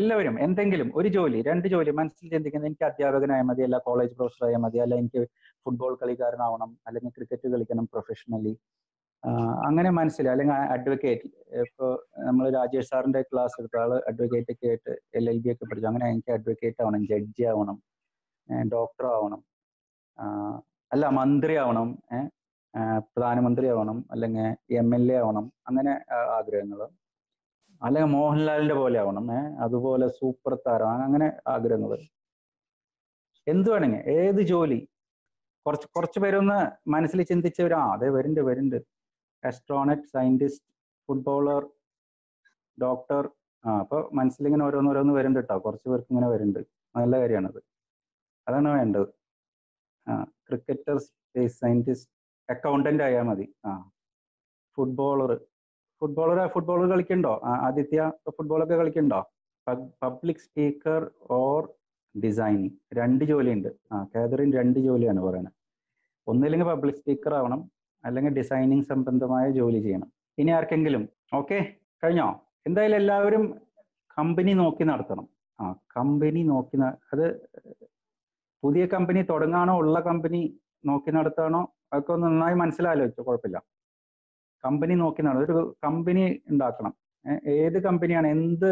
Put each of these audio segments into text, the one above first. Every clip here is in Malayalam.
എല്ലാവരും എന്തെങ്കിലും ഒരു ജോലി രണ്ട് ജോലി മനസ്സിൽ ചിന്തിക്കുന്നത് എനിക്ക് അധ്യാപകനായാൽ മതി അല്ല കോളേജ് പ്രൊഫസർ ആയാൽ മതി അല്ല എനിക്ക് ഫുട്ബോൾ കളിക്കാരനാവണം അല്ലെങ്കിൽ ക്രിക്കറ്റ് കളിക്കണം പ്രൊഫഷണലി അങ്ങനെ മനസ്സിൽ അല്ലെങ്കിൽ അഡ്വക്കേറ്റ് ഇപ്പോൾ നമ്മൾ രാജേഷ് സാറിന്റെ ക്ലാസ് എടുത്ത ആള് അഡ്വക്കേറ്റ് ഒക്കെ ആയിട്ട് എൽ എൽ ബി ഒക്കെ പഠിച്ചു അങ്ങനെ എനിക്ക് അഡ്വക്കേറ്റ് ആവണം ജഡ്ജി ആവണം ഡോക്ടർ ആവണം അല്ല മന്ത്രി ആവണം പ്രധാനമന്ത്രി ആവണം അല്ലെങ്കിൽ എം എൽ എ ആവണം അങ്ങനെ ആഗ്രഹങ്ങൾ അല്ലെങ്കിൽ മോഹൻലാലിന്റെ പോലെ ആവണം ഏഹ് അതുപോലെ സൂപ്പർ താരം അങ്ങനെ ആഗ്രഹങ്ങൾ എന്ത് വേണമെങ്കിൽ ഏത് ജോലി കുറച്ച് കുറച്ച് പേരൊന്ന് മനസ്സിൽ ചിന്തിച്ചവർ ആ അതെ വരുന്നുണ്ട് വരുന്നുണ്ട് ആസ്ട്രോണറ്റ് സയന്റിസ്റ്റ് ഫുട്ബോളർ ഡോക്ടർ ആ അപ്പൊ മനസ്സിലിങ്ങനെ ഓരോന്നോരോന്ന് വരുന്നുണ്ട് കേട്ടോ കുറച്ച് പേർക്ക് ഇങ്ങനെ വരുന്നുണ്ട് നല്ല കാര്യമാണത് അതാണ് വേണ്ടത് ആ ക്രിക്കറ്റർ സ്പേസ് സയന്റിസ്റ്റ് അക്കൗണ്ടന്റ് ആയാൽ മതി ആ ഫുട്ബോളർ ഫുട്ബോളർ ഫുട്ബോൾ കളിക്കണ്ടോ ആദിത്യ ഫുട്ബോളൊക്കെ കളിക്കണ്ടോ പബ്ലിക് സ്പീക്കർ ഓർ ഡിസൈനിങ് രണ്ട് ജോലിയുണ്ട് ആ കാതറിൻ രണ്ട് ജോലിയാണ് പറയുന്നത് ഒന്നില്ലെങ്കിൽ പബ്ലിക് സ്പീക്കർ ആവണം അല്ലെങ്കിൽ ഡിസൈനിങ് സംബന്ധമായ ജോലി ചെയ്യണം ഇനി ആർക്കെങ്കിലും ഓക്കെ കഴിഞ്ഞോ എന്തായാലും എല്ലാവരും കമ്പനി നോക്കി നടത്തണം ആ കമ്പനി നോക്കി അത് പുതിയ കമ്പനി തുടങ്ങാണോ ഉള്ള കമ്പനി നോക്കി നടത്താണോ അതൊക്കെ ഒന്ന് നന്നായി മനസ്സിലാലോചിച്ചോ കുഴപ്പമില്ല കമ്പനി നോക്കി നടത്തും ഒരു കമ്പനി ഉണ്ടാക്കണം ഏത് കമ്പനിയാണ് എന്ത്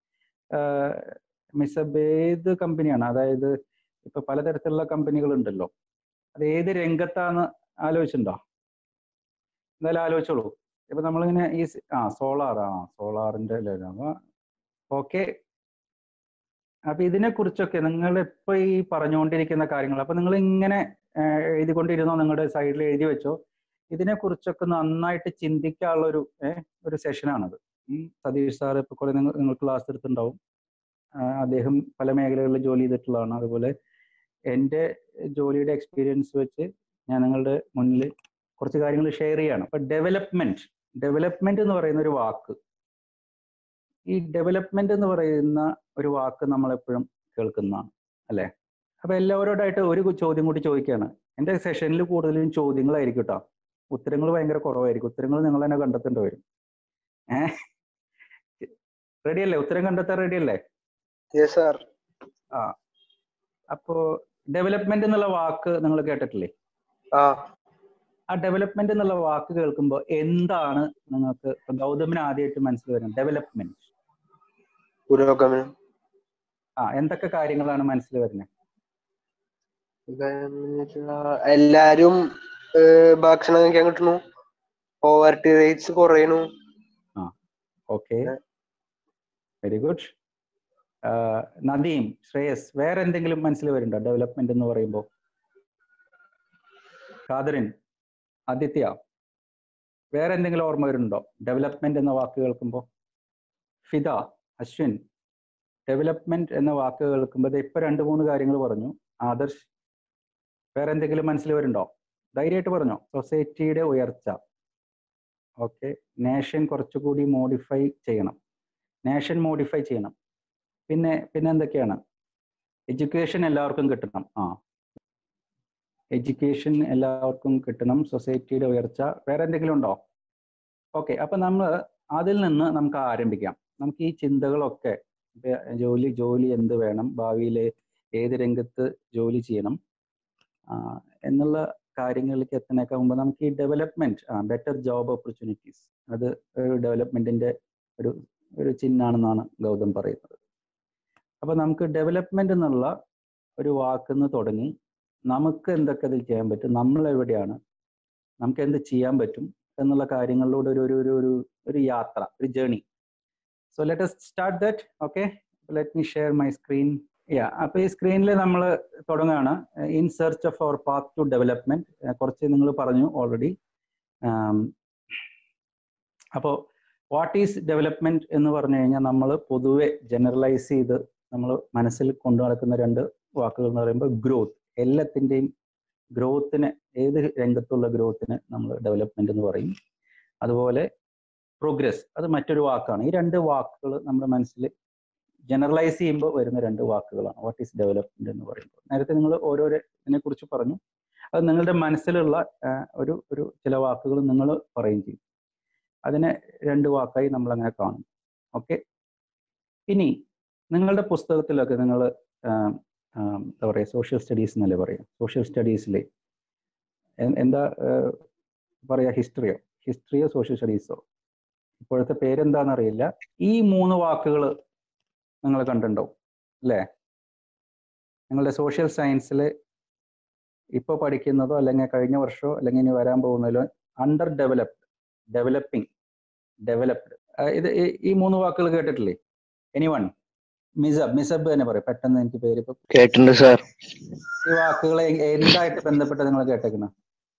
മിസബ് ഏത് കമ്പനിയാണ് അതായത് ഇപ്പൊ പലതരത്തിലുള്ള കമ്പനികൾ ഉണ്ടല്ലോ അത് ഏത് രംഗത്താന്ന് ആലോചിച്ചിട്ടുണ്ടോ എന്തായാലും ആലോചിച്ചോളൂ ഇപ്പൊ നമ്മളിങ്ങനെ ഈ ആ സോളാർ ആ സോളാറിന്റെ അപ്പൊ ഓക്കെ അപ്പൊ ഇതിനെ കുറിച്ചൊക്കെ നിങ്ങൾ ഇപ്പൊ ഈ പറഞ്ഞുകൊണ്ടിരിക്കുന്ന കാര്യങ്ങൾ അപ്പൊ നിങ്ങൾ ഇങ്ങനെ എഴുതിക്കൊണ്ടിരുന്നോ നിങ്ങളുടെ സൈഡിൽ എഴുതി വെച്ചോ ഇതിനെ കുറിച്ചൊക്കെ നന്നായിട്ട് ചിന്തിക്കാനുള്ള ഒരു ഒരു സെഷനാണത് സതീഷ് സാർ ഇപ്പൊ കുറെ നിങ്ങൾ നിങ്ങൾ ക്ലാസ് എടുത്തിട്ടുണ്ടാവും അദ്ദേഹം പല മേഖലകളിൽ ജോലി ചെയ്തിട്ടുള്ളതാണ് അതുപോലെ എൻ്റെ ജോലിയുടെ എക്സ്പീരിയൻസ് വെച്ച് ഞാൻ നിങ്ങളുടെ മുന്നിൽ കുറച്ച് കാര്യങ്ങൾ ഷെയർ ചെയ്യാണ് അപ്പൊ ഡെവലപ്മെന്റ് ഡെവലപ്മെന്റ് എന്ന് പറയുന്ന ഒരു വാക്ക് ഈ ഡെവലപ്മെന്റ് എന്ന് പറയുന്ന ഒരു വാക്ക് നമ്മൾ എപ്പോഴും കേൾക്കുന്നതാണ് അല്ലെ അപ്പൊ എല്ലാവരോടായിട്ട് ഒരു ചോദ്യം കൂടി ചോദിക്കുകയാണ് എൻ്റെ സെഷനിൽ കൂടുതലും ചോദ്യങ്ങളായിരിക്കും കേട്ടോ ഉത്തരങ്ങൾ ഭയങ്കര കുറവായിരിക്കും ഉത്തരങ്ങൾ നിങ്ങൾ തന്നെ കണ്ടെത്തേണ്ടി വരും ഏഹ് റെഡി അല്ലേ ഉത്തരം കണ്ടെത്താൻ റെഡി അല്ലേ ആ അപ്പോ ഡെവലപ്മെന്റ് എന്നുള്ള വാക്ക് നിങ്ങൾ കേട്ടിട്ടില്ലേ ആ ഡെവലപ്മെന്റ് എന്നുള്ള വാക്ക് കേൾക്കുമ്പോൾ എന്താണ് നിങ്ങൾക്ക് ഗൗതമിന് ആദ്യമായിട്ട് മനസ്സിൽ വരുന്നത് ഡെവലപ്മെന്റ് പുരോഗമനം ആ എന്തൊക്കെ കാര്യങ്ങളാണ് മനസ്സിൽ വരുന്നത് എല്ലാരും ഭക്ഷണം കഴിക്കാൻ കിട്ടണു പോവർട്ടി റേറ്റ്സ് കുറയണു ആ okay very good Nadeem Shreyas വേറെ എന്തെങ്കിലും മനസ്സിൽ വരുന്നുണ്ടോ ഡെവലപ്മെന്റ് എന്ന് പറയുമ്പോൾ കാതറിൻ ആദിത്യ വേറെ എന്തെങ്കിലും ഓർമ്മ വരുന്നുണ്ടോ ഡെവലപ്മെന്റ് എന്ന വാക്ക് കേൾക്കുമ്പോൾ ഫിദ അശ്വിൻ ഡെവലപ്മെന്റ് എന്ന വാക്ക് കേൾക്കുമ്പോൾ ഇപ്പൊ രണ്ട് മൂന്ന് കാര്യങ്ങൾ പറഞ്ഞു ആദർശ് വേറെ എന്തെങ്കിലും മനസ്സിൽ വരുന്നുണ്ടോ ധൈര്യമായിട്ട് പറഞ്ഞോ സൊസൈറ്റിയുടെ ഉയർച്ച ഓക്കെ നേഷൻ കുറച്ചുകൂടി മോഡിഫൈ ചെയ്യണം നേഷൻ മോഡിഫൈ ചെയ്യണം പിന്നെ പിന്നെ എന്തൊക്കെയാണ് എഡ്യൂക്കേഷൻ എല്ലാവർക്കും കിട്ടണം ആ എഡ്യൂക്കേഷൻ എല്ലാവർക്കും കിട്ടണം സൊസൈറ്റിയുടെ ഉയർച്ച വേറെ എന്തെങ്കിലും ഉണ്ടോ ഓക്കെ അപ്പൊ നമ്മൾ അതിൽ നിന്ന് നമുക്ക് ആരംഭിക്കാം നമുക്ക് ഈ ചിന്തകളൊക്കെ ജോലി ജോലി എന്ത് വേണം ഭാവിയിൽ ഏത് രംഗത്ത് ജോലി ചെയ്യണം എന്നുള്ള കാര്യങ്ങളിലേക്ക് എത്തുന്നതിനൊക്കെ മുമ്പ് നമുക്ക് ഈ ഡെവലപ്മെന്റ് ബെറ്റർ ജോബ് ഓപ്പർച്യൂണിറ്റീസ് അത് ഒരു ഡെവലപ്മെന്റിന്റെ ഒരു ഒരു ചിഹ്നാണെന്നാണ് ഗൗതം പറയുന്നത് അപ്പൊ നമുക്ക് ഡെവലപ്മെന്റ് എന്നുള്ള ഒരു വാക്കുന്ന് തുടങ്ങി നമുക്ക് എന്തൊക്കെ അതിൽ ചെയ്യാൻ പറ്റും നമ്മൾ എവിടെയാണ് നമുക്ക് എന്ത് ചെയ്യാൻ പറ്റും എന്നുള്ള കാര്യങ്ങളിലൂടെ ഒരു ഒരു ഒരു ഒരു ഒരു യാത്ര ഒരു journey so let's start that okay let me share my screen yeah അപ്പൊ ഈ സ്ക്രീനിൽ നമ്മൾ തുടങ്ങുകയാണ് in search of our path to development കുറച്ച് നിങ്ങൾ പറഞ്ഞു ഓൾറെഡി അപ്പോൾ വാട്ട് ഈസ് ഡെവലപ്മെന്റ് എന്ന് പറഞ്ഞു കഴിഞ്ഞാൽ നമ്മൾ പൊതുവെ ജനറലൈസ് ചെയ്ത് നമ്മൾ മനസ്സിൽ കൊണ്ടു നടക്കുന്ന രണ്ട് വാക്കുകൾ എന്ന് പറയുമ്പോൾ ഗ്രോത്ത് എല്ലാത്തിൻ്റെയും ഗ്രോത്തിന് ഏത് രംഗത്തുള്ള ഗ്രോത്തിന് നമ്മൾ ഡെവലപ്മെന്റ് എന്ന് പറയും അതുപോലെ പ്രോഗ്രസ് അത് മറ്റൊരു വാക്കാണ് ഈ രണ്ട് വാക്കുകൾ നമ്മുടെ മനസ്സിൽ ജനറലൈസ് ചെയ്യുമ്പോൾ വരുന്ന രണ്ട് വാക്കുകളാണ് വാട്ട് ഈസ് ഡെവലപ്മെന്റ് എന്ന് പറയുമ്പോൾ നേരത്തെ നിങ്ങൾ ഓരോരോ ഇതിനെ കുറിച്ച് പറഞ്ഞു അത് നിങ്ങളുടെ മനസ്സിലുള്ള ഒരു ഒരു ചില വാക്കുകൾ നിങ്ങൾ പറയും ചെയ്യും അതിനെ രണ്ട് വാക്കായി നമ്മൾ അങ്ങനെ കാണും ഓക്കെ ഇനി നിങ്ങളുടെ പുസ്തകത്തിലൊക്കെ നിങ്ങൾ എന്താ പറയുക സോഷ്യൽ സ്റ്റഡീസ് എന്നല്ലേ പറയാം സോഷ്യൽ സ്റ്റഡീസിൽ എന്താ ഏഹ്, പറയാ ഹിസ്റ്ററിയോ ഹിസ്റ്ററിയോ സോഷ്യൽ സ്റ്റഡീസോ ഇപ്പോഴത്തെ പേരെന്താണെന്നറിയില്ല ഈ മൂന്ന് വാക്കുകൾ നിങ്ങൾ കണ്ടിട്ടുണ്ടാവും അല്ലേ നിങ്ങളുടെ സോഷ്യൽ സയൻസിൽ ഇപ്പോൾ പഠിക്കുന്നതോ അല്ലെങ്കിൽ കഴിഞ്ഞ വർഷമോ അല്ലെങ്കിൽ ഇനി വരാൻ പോകുന്നതിലോ അണ്ടർ ഡെവലപ്ഡ് ഡെവലപ്പിംഗ് ഡെവലപ്ഡ് ഇത് ഈ- ഈ മൂന്ന് വാക്കുകൾ കേട്ടിട്ടില്ലേ എനി വൺ മിസബ് മിസബ് തന്നെ പറയും പെട്ടെന്ന് എനിക്ക് പേര് ഇപ്പൊ കേട്ടിട്ടുണ്ട് സാർ ഈ വാക്കുകളെ എന്തായിട്ട് ബന്ധപ്പെട്ട് നിങ്ങൾ കേട്ടേക്കുന്നത്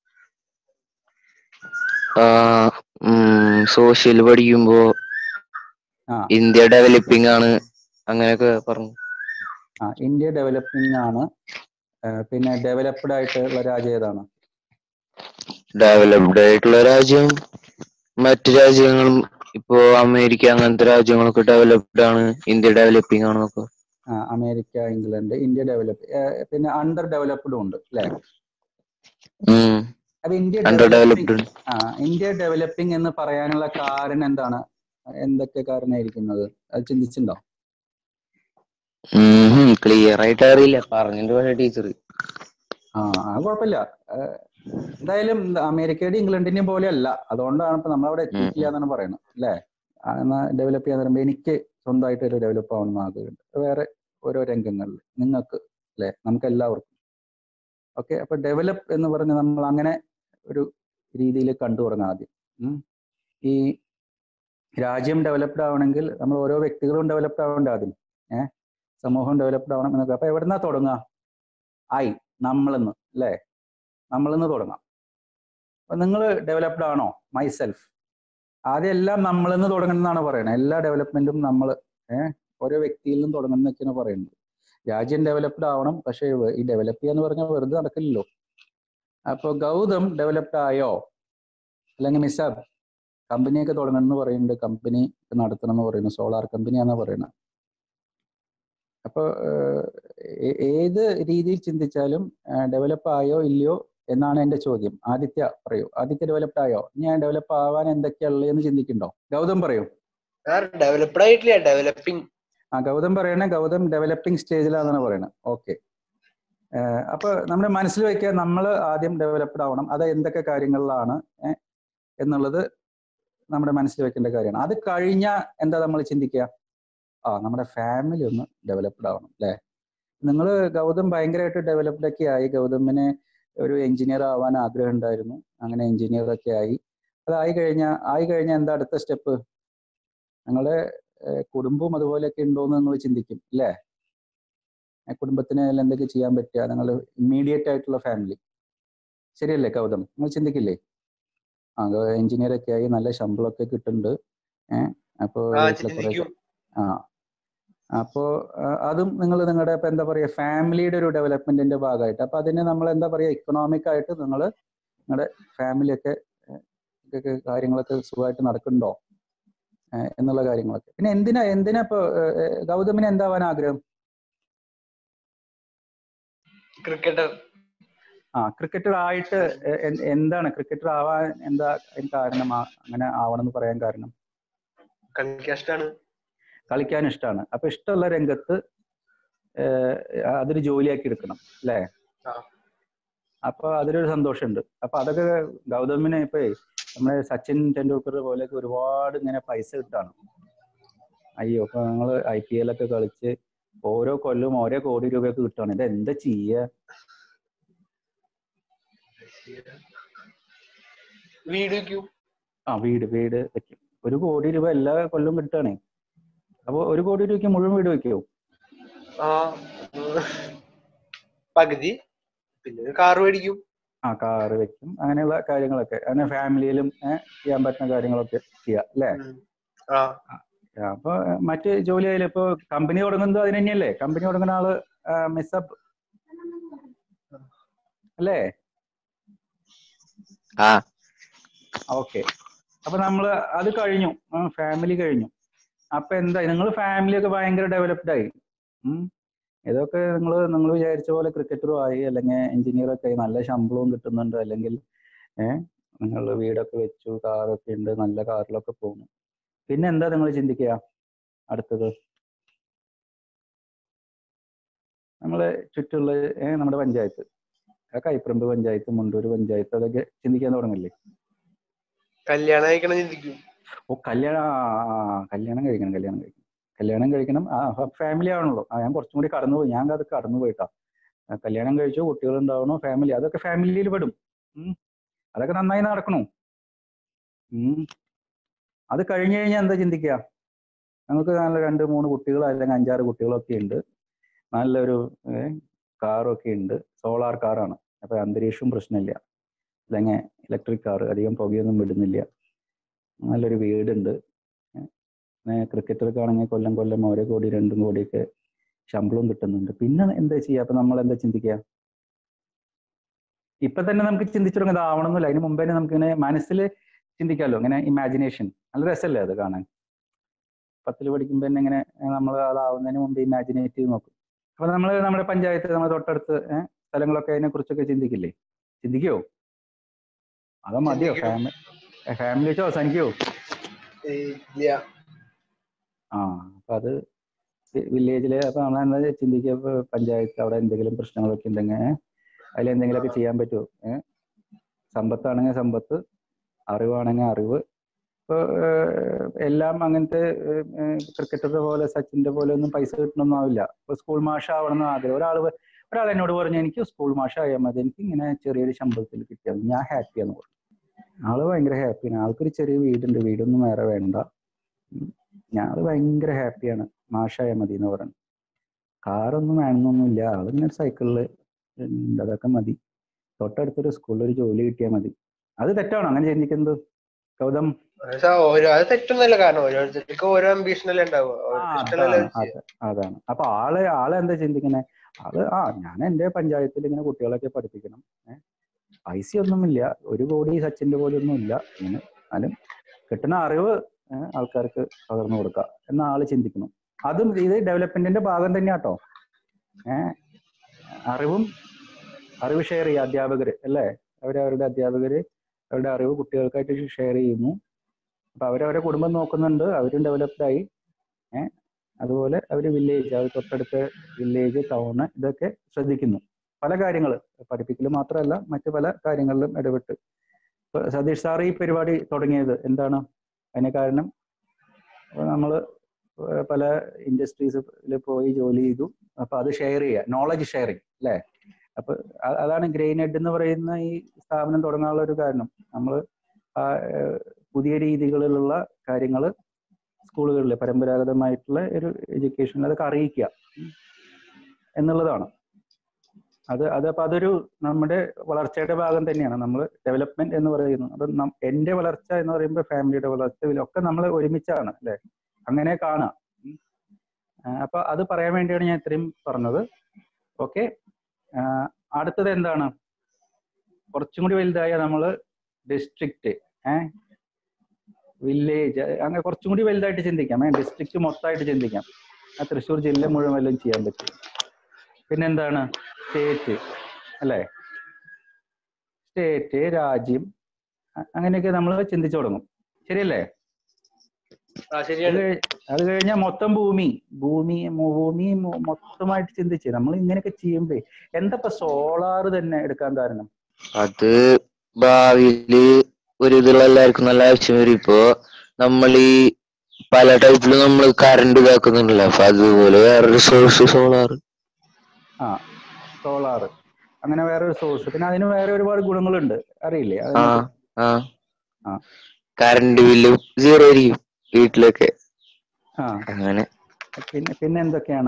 സോഷ്യൽ പഠിക്കുമ്പോ ആ. ഇന്ത്യ ഡെവലപ്പിംഗ് ആണ് അങ്ങനെയൊക്കെ പറഞ്ഞു ആ ഇന്ത്യ ഡെവലപ്പിംഗ് ആണ് ആ, പിന്നെ ഡെവലപ്ഡ് ആയിട്ടുള്ള രാജ്യം ഏതാണ് ഡെവലപ്ഡ് ആയിട്ടുള്ള രാജ്യം മറ്റു രാജ്യങ്ങളും ഇപ്പോ അമേരിക്ക അങ്ങനത്തെ രാജ്യങ്ങളൊക്കെ ഡെവലപ്ഡ് ആണ് ഇന്ത്യ ഡെവലപ്പിംഗ് ആണെന്നൊക്കെ ആ അമേരിക്ക ഇംഗ്ലണ്ട് ഇന്ത്യ ഡെവലപ്പ് പിന്നെ അണ്ടർ ഡെവലപ്ഡും ഉണ്ട് അല്ലേ ഉം അപ്പൊ ഇന്ത്യ അണ്ടർ ഡെവലപ്പിംഗ് ഡെവലപ്ഡ് ആ ഇന്ത്യ ഡെവലപ്പിംഗ് എന്ന് പറയാനുള്ള കാരണം എന്താണ് എന്തൊക്കെ കാരണമായിരിക്കുന്നത് അത് ചിന്തിച്ചിട്ടുണ്ടോ ക്ലിയർ ആയിട്ട് അറിയില്ല പറഞ്ഞിട്ട് പക്ഷേ ടീച്ചർ ആ അത് കുഴപ്പമില്ല ആ, എന്തായാലും അമേരിക്കയുടെയും ഇംഗ്ലണ്ടിന്റെയും പോലെ അല്ല അതുകൊണ്ടാണ് ഇപ്പൊ നമ്മളവിടെ എത്തിയിട്ടില്ല എന്നാണ് പറയുന്നത് അല്ലേ ഡെവലപ്പ് ചെയ്യാൻ പറയുമ്പോൾ എനിക്ക് സ്വന്തമായിട്ട് ഒരു ഡെവലപ്പ് ആവണമെന്ന് ആഗ്രഹമുണ്ട് വേറെ ഓരോ രംഗങ്ങളിൽ നിങ്ങൾക്ക് അല്ലെ നമുക്ക് എല്ലാവർക്കും ഓക്കെ അപ്പൊ ഡെവലപ്പ് എന്ന് പറഞ്ഞ് നമ്മൾ അങ്ങനെ ഒരു രീതിയിൽ കണ്ടു തുടങ്ങാം ആദ്യം ഉം. ഈ രാജ്യം ഡെവലപ്ഡ് ആവണമെങ്കിൽ നമ്മൾ ഓരോ വ്യക്തികളും ഡെവലപ്ഡ് ആവേണ്ട ആദ്യം ഏഹ് സമൂഹം ഡെവലപ്ഡ് ആവണം എന്നൊക്കെ അപ്പൊ എവിടുന്നാ തുടങ്ങുക ഐ നമ്മളെന്ന് അല്ലേ നമ്മളെന്ന് തുടങ്ങാം അപ്പൊ നിങ്ങൾ ഡെവലപ്ഡ് ആണോ മൈ സെൽഫ് ആദ്യം എല്ലാം നമ്മളെന്ന് തുടങ്ങണം എന്നാണ് പറയുന്നത് എല്ലാ ഡെവലപ്മെന്റും നമ്മൾ ഏഹ് ഓരോ വ്യക്തിയിൽ നിന്നും തുടങ്ങണം എന്നൊക്കെയാണ് പറയുന്നത് രാജ്യം ഡെവലപ്ഡ് ആവണം പക്ഷേ വെ- ഈ ഡെവലപ്പ് ചെയ്യാന്ന് പറഞ്ഞാൽ വെറുതെ നടക്കില്ലല്ലോ അപ്പൊ ഗൗതം ഡെവലപ്ഡ് ആയോ അല്ലെങ്കിൽ മിസാബ് കമ്പനിയൊക്കെ തുടങ്ങണം എന്ന് പറയുന്നുണ്ട് കമ്പനി നടത്തണം എന്ന് പറയുന്നു സോളാർ കമ്പനിയാണെന്ന് പറയുന്നത് അപ്പൊ ഏഹ്, ഏത് രീതിയിൽ ചിന്തിച്ചാലും ഡെവലപ്പ് ആയോ ഇല്ലയോ എന്നാണ് എന്റെ ചോദ്യം ആദിത്യ പറയൂ ആദിത്യ ഡെവലപ്ഡ് ആയോ ഞാൻ ഡെവലപ്പ് ആവാൻ എന്തൊക്കെയാ ഉള്ളതെന്ന് ചിന്തിക്കുന്നുണ്ടോ ഗൗതം പറയൂ ഡെവലപ്ഡ് ആയിട്ടില്ല ഡെവലപ്പിംഗ് ആ ഗൗതം പറയണേ ഗൗതം ഡെവലപ്പിംഗ് സ്റ്റേജിലാണെന്നാണ് പറയുന്നത് ഓക്കെ അപ്പൊ നമ്മുടെ മനസ്സിൽ വെക്കുക നമ്മൾ ആദ്യം ഡെവലപ്ഡ് ആവണം അത് എന്തൊക്കെ കാര്യങ്ങളിലാണ് ഏഹ്, എന്നുള്ളത് നമ്മുടെ മനസ്സിൽ വെക്കേണ്ട കാര്യമാണ് അത് കഴിഞ്ഞ എന്താ നമ്മൾ ചിന്തിക്കുക ആ നമ്മുടെ ഫാമിലി ഒന്ന് ഡെവലപ്ഡ് ആവണം അല്ലേ നിങ്ങൾ ഗൗതം ഭയങ്കരമായിട്ട് ഡെവലപ്ഡ് ഒക്കെ ആയി ഗൗതമിന് ഒരു എഞ്ചിനീയർ ആവാൻ ആഗ്രഹം ഉണ്ടായിരുന്നു അങ്ങനെ എഞ്ചിനീയർ ഒക്കെ ആയി അതായി കഴിഞ്ഞ ആയി കഴിഞ്ഞാൽ എന്താ അടുത്ത സ്റ്റെപ്പ് നിങ്ങളുടെ ഏഹ് കുടുംബവും അതുപോലെയൊക്കെ ഉണ്ടോയെന്ന് നിങ്ങൾ ചിന്തിക്കും അല്ലേ ഏഹ് കുടുംബത്തിന് അതിൽ എന്തൊക്കെ ചെയ്യാൻ പറ്റുക നിങ്ങൾ ഇമ്മീഡിയറ്റ് ആയിട്ടുള്ള ഫാമിലി ശരിയല്ലേ ഗൗതം നിങ്ങൾ ചിന്തിക്കില്ലേ ആ എഞ്ചിനീയർ ഒക്കെ ആയി നല്ല ശമ്പളമൊക്കെ കിട്ടുന്നുണ്ട് ഏഹ് അപ്പോൾ ആ വീട്ടിലെ കുറെ ചിന്തിക്കും ആ അപ്പോ ആ, അതും നിങ്ങൾ നിങ്ങളുടെ ഇപ്പൊ എന്താ പറയാ ഫാമിലിയുടെ ഒരു ഡെവലപ്മെന്റിന്റെ ഭാഗമായിട്ട് അപ്പൊ അതിന് നമ്മൾ എന്താ പറയാ ഇക്കണോമിക് ആയിട്ട് നിങ്ങൾ നിങ്ങളുടെ ഫാമിലിയൊക്കെ ഏഹ്, ഇതൊക്കെ കാര്യങ്ങളൊക്കെ സുഖമായിട്ട് നടക്കുന്നുണ്ടോ ഏഹ്, എന്നുള്ള കാര്യങ്ങളൊക്കെ പിന്നെ എന്തിനാ എന്തിനാ ഇപ്പൊ ഏഹ്, ഏഹ്, ഗൗതമിന് എന്താവാൻ ആഗ്രഹം ക്രിക്കറ്റർ ആ ക്രിക്കറ്റർ ആയിട്ട് എ- എ- എന്താണ് ക്രിക്കറ്റർ ആവാൻ എന്താ അതിന് കാരണം ആ- അങ്ങനെ ആവണം എന്ന് പറയാൻ കാരണം കളിക്കാൻ ഇഷ്ടാണ് കളിക്കാൻ ഇഷ്ടമാണ് അപ്പൊ ഇഷ്ടമുള്ള രംഗത്ത് ഏഹ്, അതൊരു ജോലിയാക്കി എടുക്കണം അല്ലേ ആ. അപ്പൊ അതിലൊരു സന്തോഷമുണ്ട് അപ്പൊ അതൊക്കെ ഗൗതമിന് ഇപ്പൊ നമ്മുടെ സച്ചിൻ ടെണ്ടുൽക്കർ പോലെയൊക്കെ ഒരുപാട് ഇങ്ങനെ പൈസ കിട്ടാണ് അയ്യോ ഇപ്പൊ ഞങ്ങള് ഐ പി എൽ ഒക്കെ കളിച്ച് ഓരോ കൊല്ലവും ഓരോ കോടി രൂപയൊക്കെ കിട്ടുകയാണ് ഇത് എന്താ ചെയ്യ വീട് വെക്കും ആ വീട് വീട് വെക്കും ഒരു കോടി രൂപ എല്ലാ കൊല്ലവും കിട്ടുകയാണേ അപ്പൊ ഒരു കോടി രൂപയ്ക്ക് മുഴുവൻ വീട് വെക്കുമോ ആ ഉം. പകുതി പിന്നെ ഒരു കാറ് മേടിക്കും ആ കാറ് വെക്കും അങ്ങനെയുള്ള കാര്യങ്ങളൊക്കെ അങ്ങനെ ഫാമിലിയിലും ഏഹ്, ചെയ്യാൻ പറ്റുന്ന കാര്യങ്ങളൊക്കെ ചെയ്യാം അല്ലേ ഉം. ആ ആ, അപ്പൊ ഏഹ്, മറ്റ് ജോലി ആയാലും ഇപ്പൊ കമ്പനി തുടങ്ങുന്നത് അതിന് തന്നെയല്ലേ കമ്പനി തുടങ്ങുന്ന ആള് മിസ്സപ്പ് അല്ലേ ആ ഓക്കെ അപ്പൊ നമ്മള് അത് കഴിഞ്ഞു ഫാമിലി കഴിഞ്ഞു അപ്പൊ എന്തായി നിങ്ങൾ ഫാമിലി ഒക്കെ ഭയങ്കര ഡെവലപ്ഡ് ആയി ഉം. ഇതൊക്കെ നിങ്ങൾ നിങ്ങൾ വിചാരിച്ച പോലെ ക്രിക്കറ്ററും ആയി അല്ലെങ്കിൽ എഞ്ചിനീയർ ഒക്കെ ആയി നല്ല ശമ്പളവും കിട്ടുന്നുണ്ട് അല്ലെങ്കിൽ ഏഹ് നിങ്ങൾ വീടൊക്കെ വെച്ചു കാറൊക്കെ ഉണ്ട് നല്ല കാറിലൊക്കെ പോകുന്നു പിന്നെ എന്താ നിങ്ങൾ ചിന്തിക്കുക അടുത്തത് നമ്മളെ ചുറ്റുള്ള ഏഹ് നമ്മുടെ പഞ്ചായത്ത് ആ കൈപ്പറമ്പ് പഞ്ചായത്ത് മുണ്ടൂർ പഞ്ചായത്ത് അതൊക്കെ ചിന്തിക്കാൻ തുടങ്ങില്ലേ കല്യാണം കഴിക്കണം ചിന്തിക്കും ഓ കല്യാണം ആ, ആ, ആ, കല്യാണം കഴിക്കണം കല്യാണം കഴിക്കണം കല്യാണം കഴിക്കണം ആ ഫാമിലി ആണല്ലോ ആ ഞാൻ കുറച്ചും കൂടി കടന്നു പോയി ഞാൻ അത് കടന്നു പോയിട്ടാ ആ, കല്യാണം കഴിച്ചു കുട്ടികൾ ഉണ്ടാവണോ ഫാമിലി അതൊക്കെ ഫാമിലിയിൽ പെടും ഉം. അതൊക്കെ നന്നായി നടക്കണു ഉം. അത് കഴിഞ്ഞു കഴിഞ്ഞാൽ എന്താ ചിന്തിക്കുക നമുക്ക് നല്ല രണ്ട് മൂന്ന് കുട്ടികൾ അല്ലെങ്കിൽ അഞ്ചാറ് കുട്ടികളൊക്കെ ഉണ്ട് നല്ലൊരു കാറൊക്കെ ഉണ്ട് സോളാർ കാറാണ് അപ്പൊ അന്തരീക്ഷവും പ്രശ്നമില്ല അല്ലെങ്കിൽ ഇലക്ട്രിക് കാർ അധികം പുകയൊന്നും വിടുന്നില്ല നല്ലൊരു വീടുണ്ട് ക്രിക്കറ്റർക്ക് ആണെങ്കിൽ കൊല്ലം കൊല്ലം ഓരോ കോടി രണ്ടും കോടിയൊക്കെ ശമ്പളവും കിട്ടുന്നുണ്ട് പിന്നെ എന്താ ചെയ്യുക അപ്പൊ നമ്മൾ എന്താ ചിന്തിക്കുക ഇപ്പൊ തന്നെ നമുക്ക് ചിന്തിച്ചു തുടങ്ങി ഇതാവണമെന്നില്ല അതിന് മുമ്പേ തന്നെ നമുക്കിങ്ങനെ മനസ്സിൽ ചിന്തിക്കാമല്ലോ ഇങ്ങനെ ഇമാജിനേഷൻ നല്ല രസമല്ലേ അത് കാണാൻ പത്തിൽ പഠിക്കുമ്പോൾ തന്നെ ഇങ്ങനെ നമ്മൾ അതാവുന്നതിന് മുമ്പ് ഇമാജിനേറ്റ് ചെയ്ത് നോക്കും അപ്പൊ നമ്മൾ നമ്മുടെ പഞ്ചായത്ത് നമ്മുടെ തൊട്ടടുത്ത് ഏഹ്, സ്ഥലങ്ങളൊക്കെ അതിനെ കുറിച്ചൊക്കെ ചിന്തിക്കില്ലേ ചിന്തിക്കോ അതോ മതിയോ ചിന്തിക്കും. ഫാമിലി ഫാമിലി വെച്ച് അവസാനിക്കോ ഏയ് ഇല്ല ആ അപ്പൊ അത് വില്ലേജില് അപ്പൊ നമ്മൾ എന്താ ചിന്തിക്കുക ഇപ്പൊ പഞ്ചായത്ത് അവിടെ എന്തെങ്കിലും പ്രശ്നങ്ങളൊക്കെ ഉണ്ടെങ്കിൽ അതിൽ എന്തെങ്കിലുമൊക്കെ ചെയ്യാൻ പറ്റുമോ ഏഹ് സമ്പത്താണെങ്കിൽ സമ്പത്ത് അറിവാണെങ്കിൽ അറിവ് ഇപ്പൊ ഏഹ്, എല്ലാം അങ്ങനത്തെ ക്രിക്കറ്ററുടെ പോലെ സച്ചിന്റെ പോലെ ഒന്നും പൈസ കിട്ടണമെന്നും ആവില്ല ഇപ്പൊ സ്കൂൾ മാഷ ആവണമെന്ന് ആഗ്രഹം ഒരാൾ ഒരാൾ എന്നോട് പറഞ്ഞു എനിക്ക് സ്കൂൾ മാഷ ആയാൽ മതി എനിക്ക് ഇങ്ങനെ ചെറിയൊരു ശമ്പളത്തിൽ കിട്ടിയാൽ മതി. ഞാൻ ഹാപ്പിയാന്ന് പറഞ്ഞു ആള് ഭയങ്കര ഹാപ്പിയാണ് ആൾക്കൊരു ചെറിയ വീടുണ്ട് വീടൊന്നും വേറെ വേണ്ട ഉം. ഞാള് ഭയങ്കര ഹാപ്പിയാണ് മാഷായാൽ മതി എന്ന് പറഞ്ഞു കാറൊന്നും വേണമെന്നൊന്നുമില്ല ആളിങ്ങനെ സൈക്കിളില് ഉണ്ട് അതൊക്കെ മതി തൊട്ടടുത്തൊരു സ്കൂളിൽ ഒരു ജോലി കിട്ടിയാൽ മതി അത് തെറ്റാണോ അങ്ങനെ ചിന്തിക്കുന്നത് ഗൗതം അത് സ- ഓരോ അത് തെറ്റൊന്നുമല്ല കാരണം ഓരോരുത്തർക്ക് ഓരോ അംബീഷൻ അല്ലേ ഉണ്ടാവുക ആ, അവർക്ക് ഇഷ്ടമുള്ള അതാണ് അത് അതാണ് അപ്പൊ ആള് ആള് എന്താ ചിന്തിക്കുന്നത് ആള് ആ ഞാൻ എന്റെ പഞ്ചായത്തിൽ ഇങ്ങനെ കുട്ടികളൊക്കെ പഠിപ്പിക്കണം ഏഹ് പൈസ ഒന്നുമില്ല ഒരു കോടി സച്ചിന്റെ പോലെ ഒന്നും ഇല്ല ഇങ്ങനെ എന്നാലും കിട്ടുന്ന അറിവ് ഏഹ് ആൾക്കാർക്ക് പകർന്നു കൊടുക്കുക എന്ന ആള് ചിന്തിക്കുന്നു അതും ഇത് ഡെവലപ്മെന്റിന്റെ ഭാഗം തന്നെയാട്ടോ ഏഹ് അറിവും അറിവ് ഷെയർ ചെയ്യുക അധ്യാപകര് അല്ലേ അവരവരുടെ അധ്യാപകര് അവരുടെ അറിവ് കുട്ടികൾക്കായിട്ട് ഷെയർ ചെയ്യുന്നു അപ്പൊ അവരവരെ കുടുംബം നോക്കുന്നുണ്ട് അവരും ഡെവലപ്ഡ് ആയി ഏഹ് അതുപോലെ അവർ വില്ലേജ് അവർ തൊട്ടടുത്ത വില്ലേജ് ടൗണ് ഇതൊക്കെ ശ്രദ്ധിക്കുന്നു പല കാര്യങ്ങൾ പഠിപ്പിക്കൽ മാത്രമല്ല മറ്റു പല കാര്യങ്ങളിലും ഇടപെട്ട് ഇപ്പൊ സതീഷ് സാർ ഈ പരിപാടി തുടങ്ങിയത് എന്താണ് അതിന് കാരണം നമ്മൾ പല ഇൻഡസ്ട്രീസിൽ പോയി ജോലി ചെയ്തു അപ്പൊ അത് ഷെയർ ചെയ്യുക നോളജ് ഷെയറിങ് അല്ലേ അപ്പൊ അ- അതാണ് ഗ്രെയിൻ ഹെഡ് എന്ന് പറയുന്ന ഈ സ്ഥാപനം തുടങ്ങാനുള്ള ഒരു കാരണം നമ്മൾ പുതിയ രീതികളിലുള്ള കാര്യങ്ങൾ സ്കൂളുകളിൽ പരമ്പരാഗതമായിട്ടുള്ള ഒരു എഡ്യൂക്കേഷൻ അതൊക്കെ അറിയിക്കുക ഉം. എന്നുള്ളതാണ് അത് അത് അപ്പൊ അതൊരു നമ്മുടെ വളർച്ചയുടെ ഭാഗം തന്നെയാണ് നമ്മൾ ഡെവലപ്മെന്റ് എന്ന് പറയുന്നത് അപ്പൊ നം- എന്റെ വളർച്ച എന്ന് പറയുമ്പോൾ ഫാമിലിയുടെ വളർച്ച ഇതിലൊക്കെ നമ്മൾ ഒരുമിച്ചാണ് അല്ലെ അങ്ങനെ കാണാം ഉം. ആ, അപ്പൊ അത് പറയാൻ വേണ്ടിയാണ് ഞാൻ ഇത്രയും പറഞ്ഞത് ഓക്കെ അടുത്തത് എന്താണ് കുറച്ചും കൂടി വലുതായ നമ്മൾ ഡിസ്ട്രിക്റ്റ് ഏഹ് വില്ലേജ് അങ്ങനെ കുറച്ചും കൂടി വലുതായിട്ട് ചിന്തിക്കാം ഏ ഡിസ്ട്രിക്റ്റ് മൊത്തമായിട്ട് ചിന്തിക്കാം ആ തൃശ്ശൂർ ജില്ല മുഴുവൻ വല്ലതും ചെയ്യാൻ പറ്റും പിന്നെന്താണ് സ്റ്റേറ്റ് അല്ലേ സ്റ്റേറ്റ് രാജ്യം അ- അങ്ങനെയൊക്കെ നമ്മൾ ചിന്തിച്ചു തുടങ്ങും ശരിയല്ലേ ആ അത് ശരിയാണ് കഴി- അത് കഴിഞ്ഞാൽ മൊത്തം ഭൂമി ഭൂമി മു- ഭൂമി മു- മൊത്തമായിട്ട് ചിന്തിച്ച് നമ്മൾ ഇങ്ങനെയൊക്കെ ചെയ്യുമ്പേ എന്താ ഇപ്പൊ സോളാർ തന്നെ എടുക്കാൻ കാരണം അത് ഭാവിയില് ഒരു ഇതുള്ള എല്ലാവർക്കും നല്ല ആവശ്യം വരും ഇപ്പോ നമ്മൾ ഈ പല ടൈപ്പിലും നമ്മൾ കറണ്ട് ഇതാക്കുന്നുണ്ടല്ലോ അപ്പൊ അതുപോലെ വേറൊരു സോഴ്സ് സോളാർ ആ സോളാർ അങ്ങനെ വേറെ ഒരു സോഴ്സ് പിന്നെ അതിന് വേറെ ഒരുപാട് ഗുണങ്ങളുണ്ട് അറിയില്ലേ ആ അതിനെക്കുറിച്ച്? ആ ആ. കറണ്ട് ബില്ലും സീറോ ആയിരിക്കും വീട്ടിലൊക്കെ ആ അങ്ങനെ പിന്നെ പിന്നെ എന്തൊക്കെയാണ്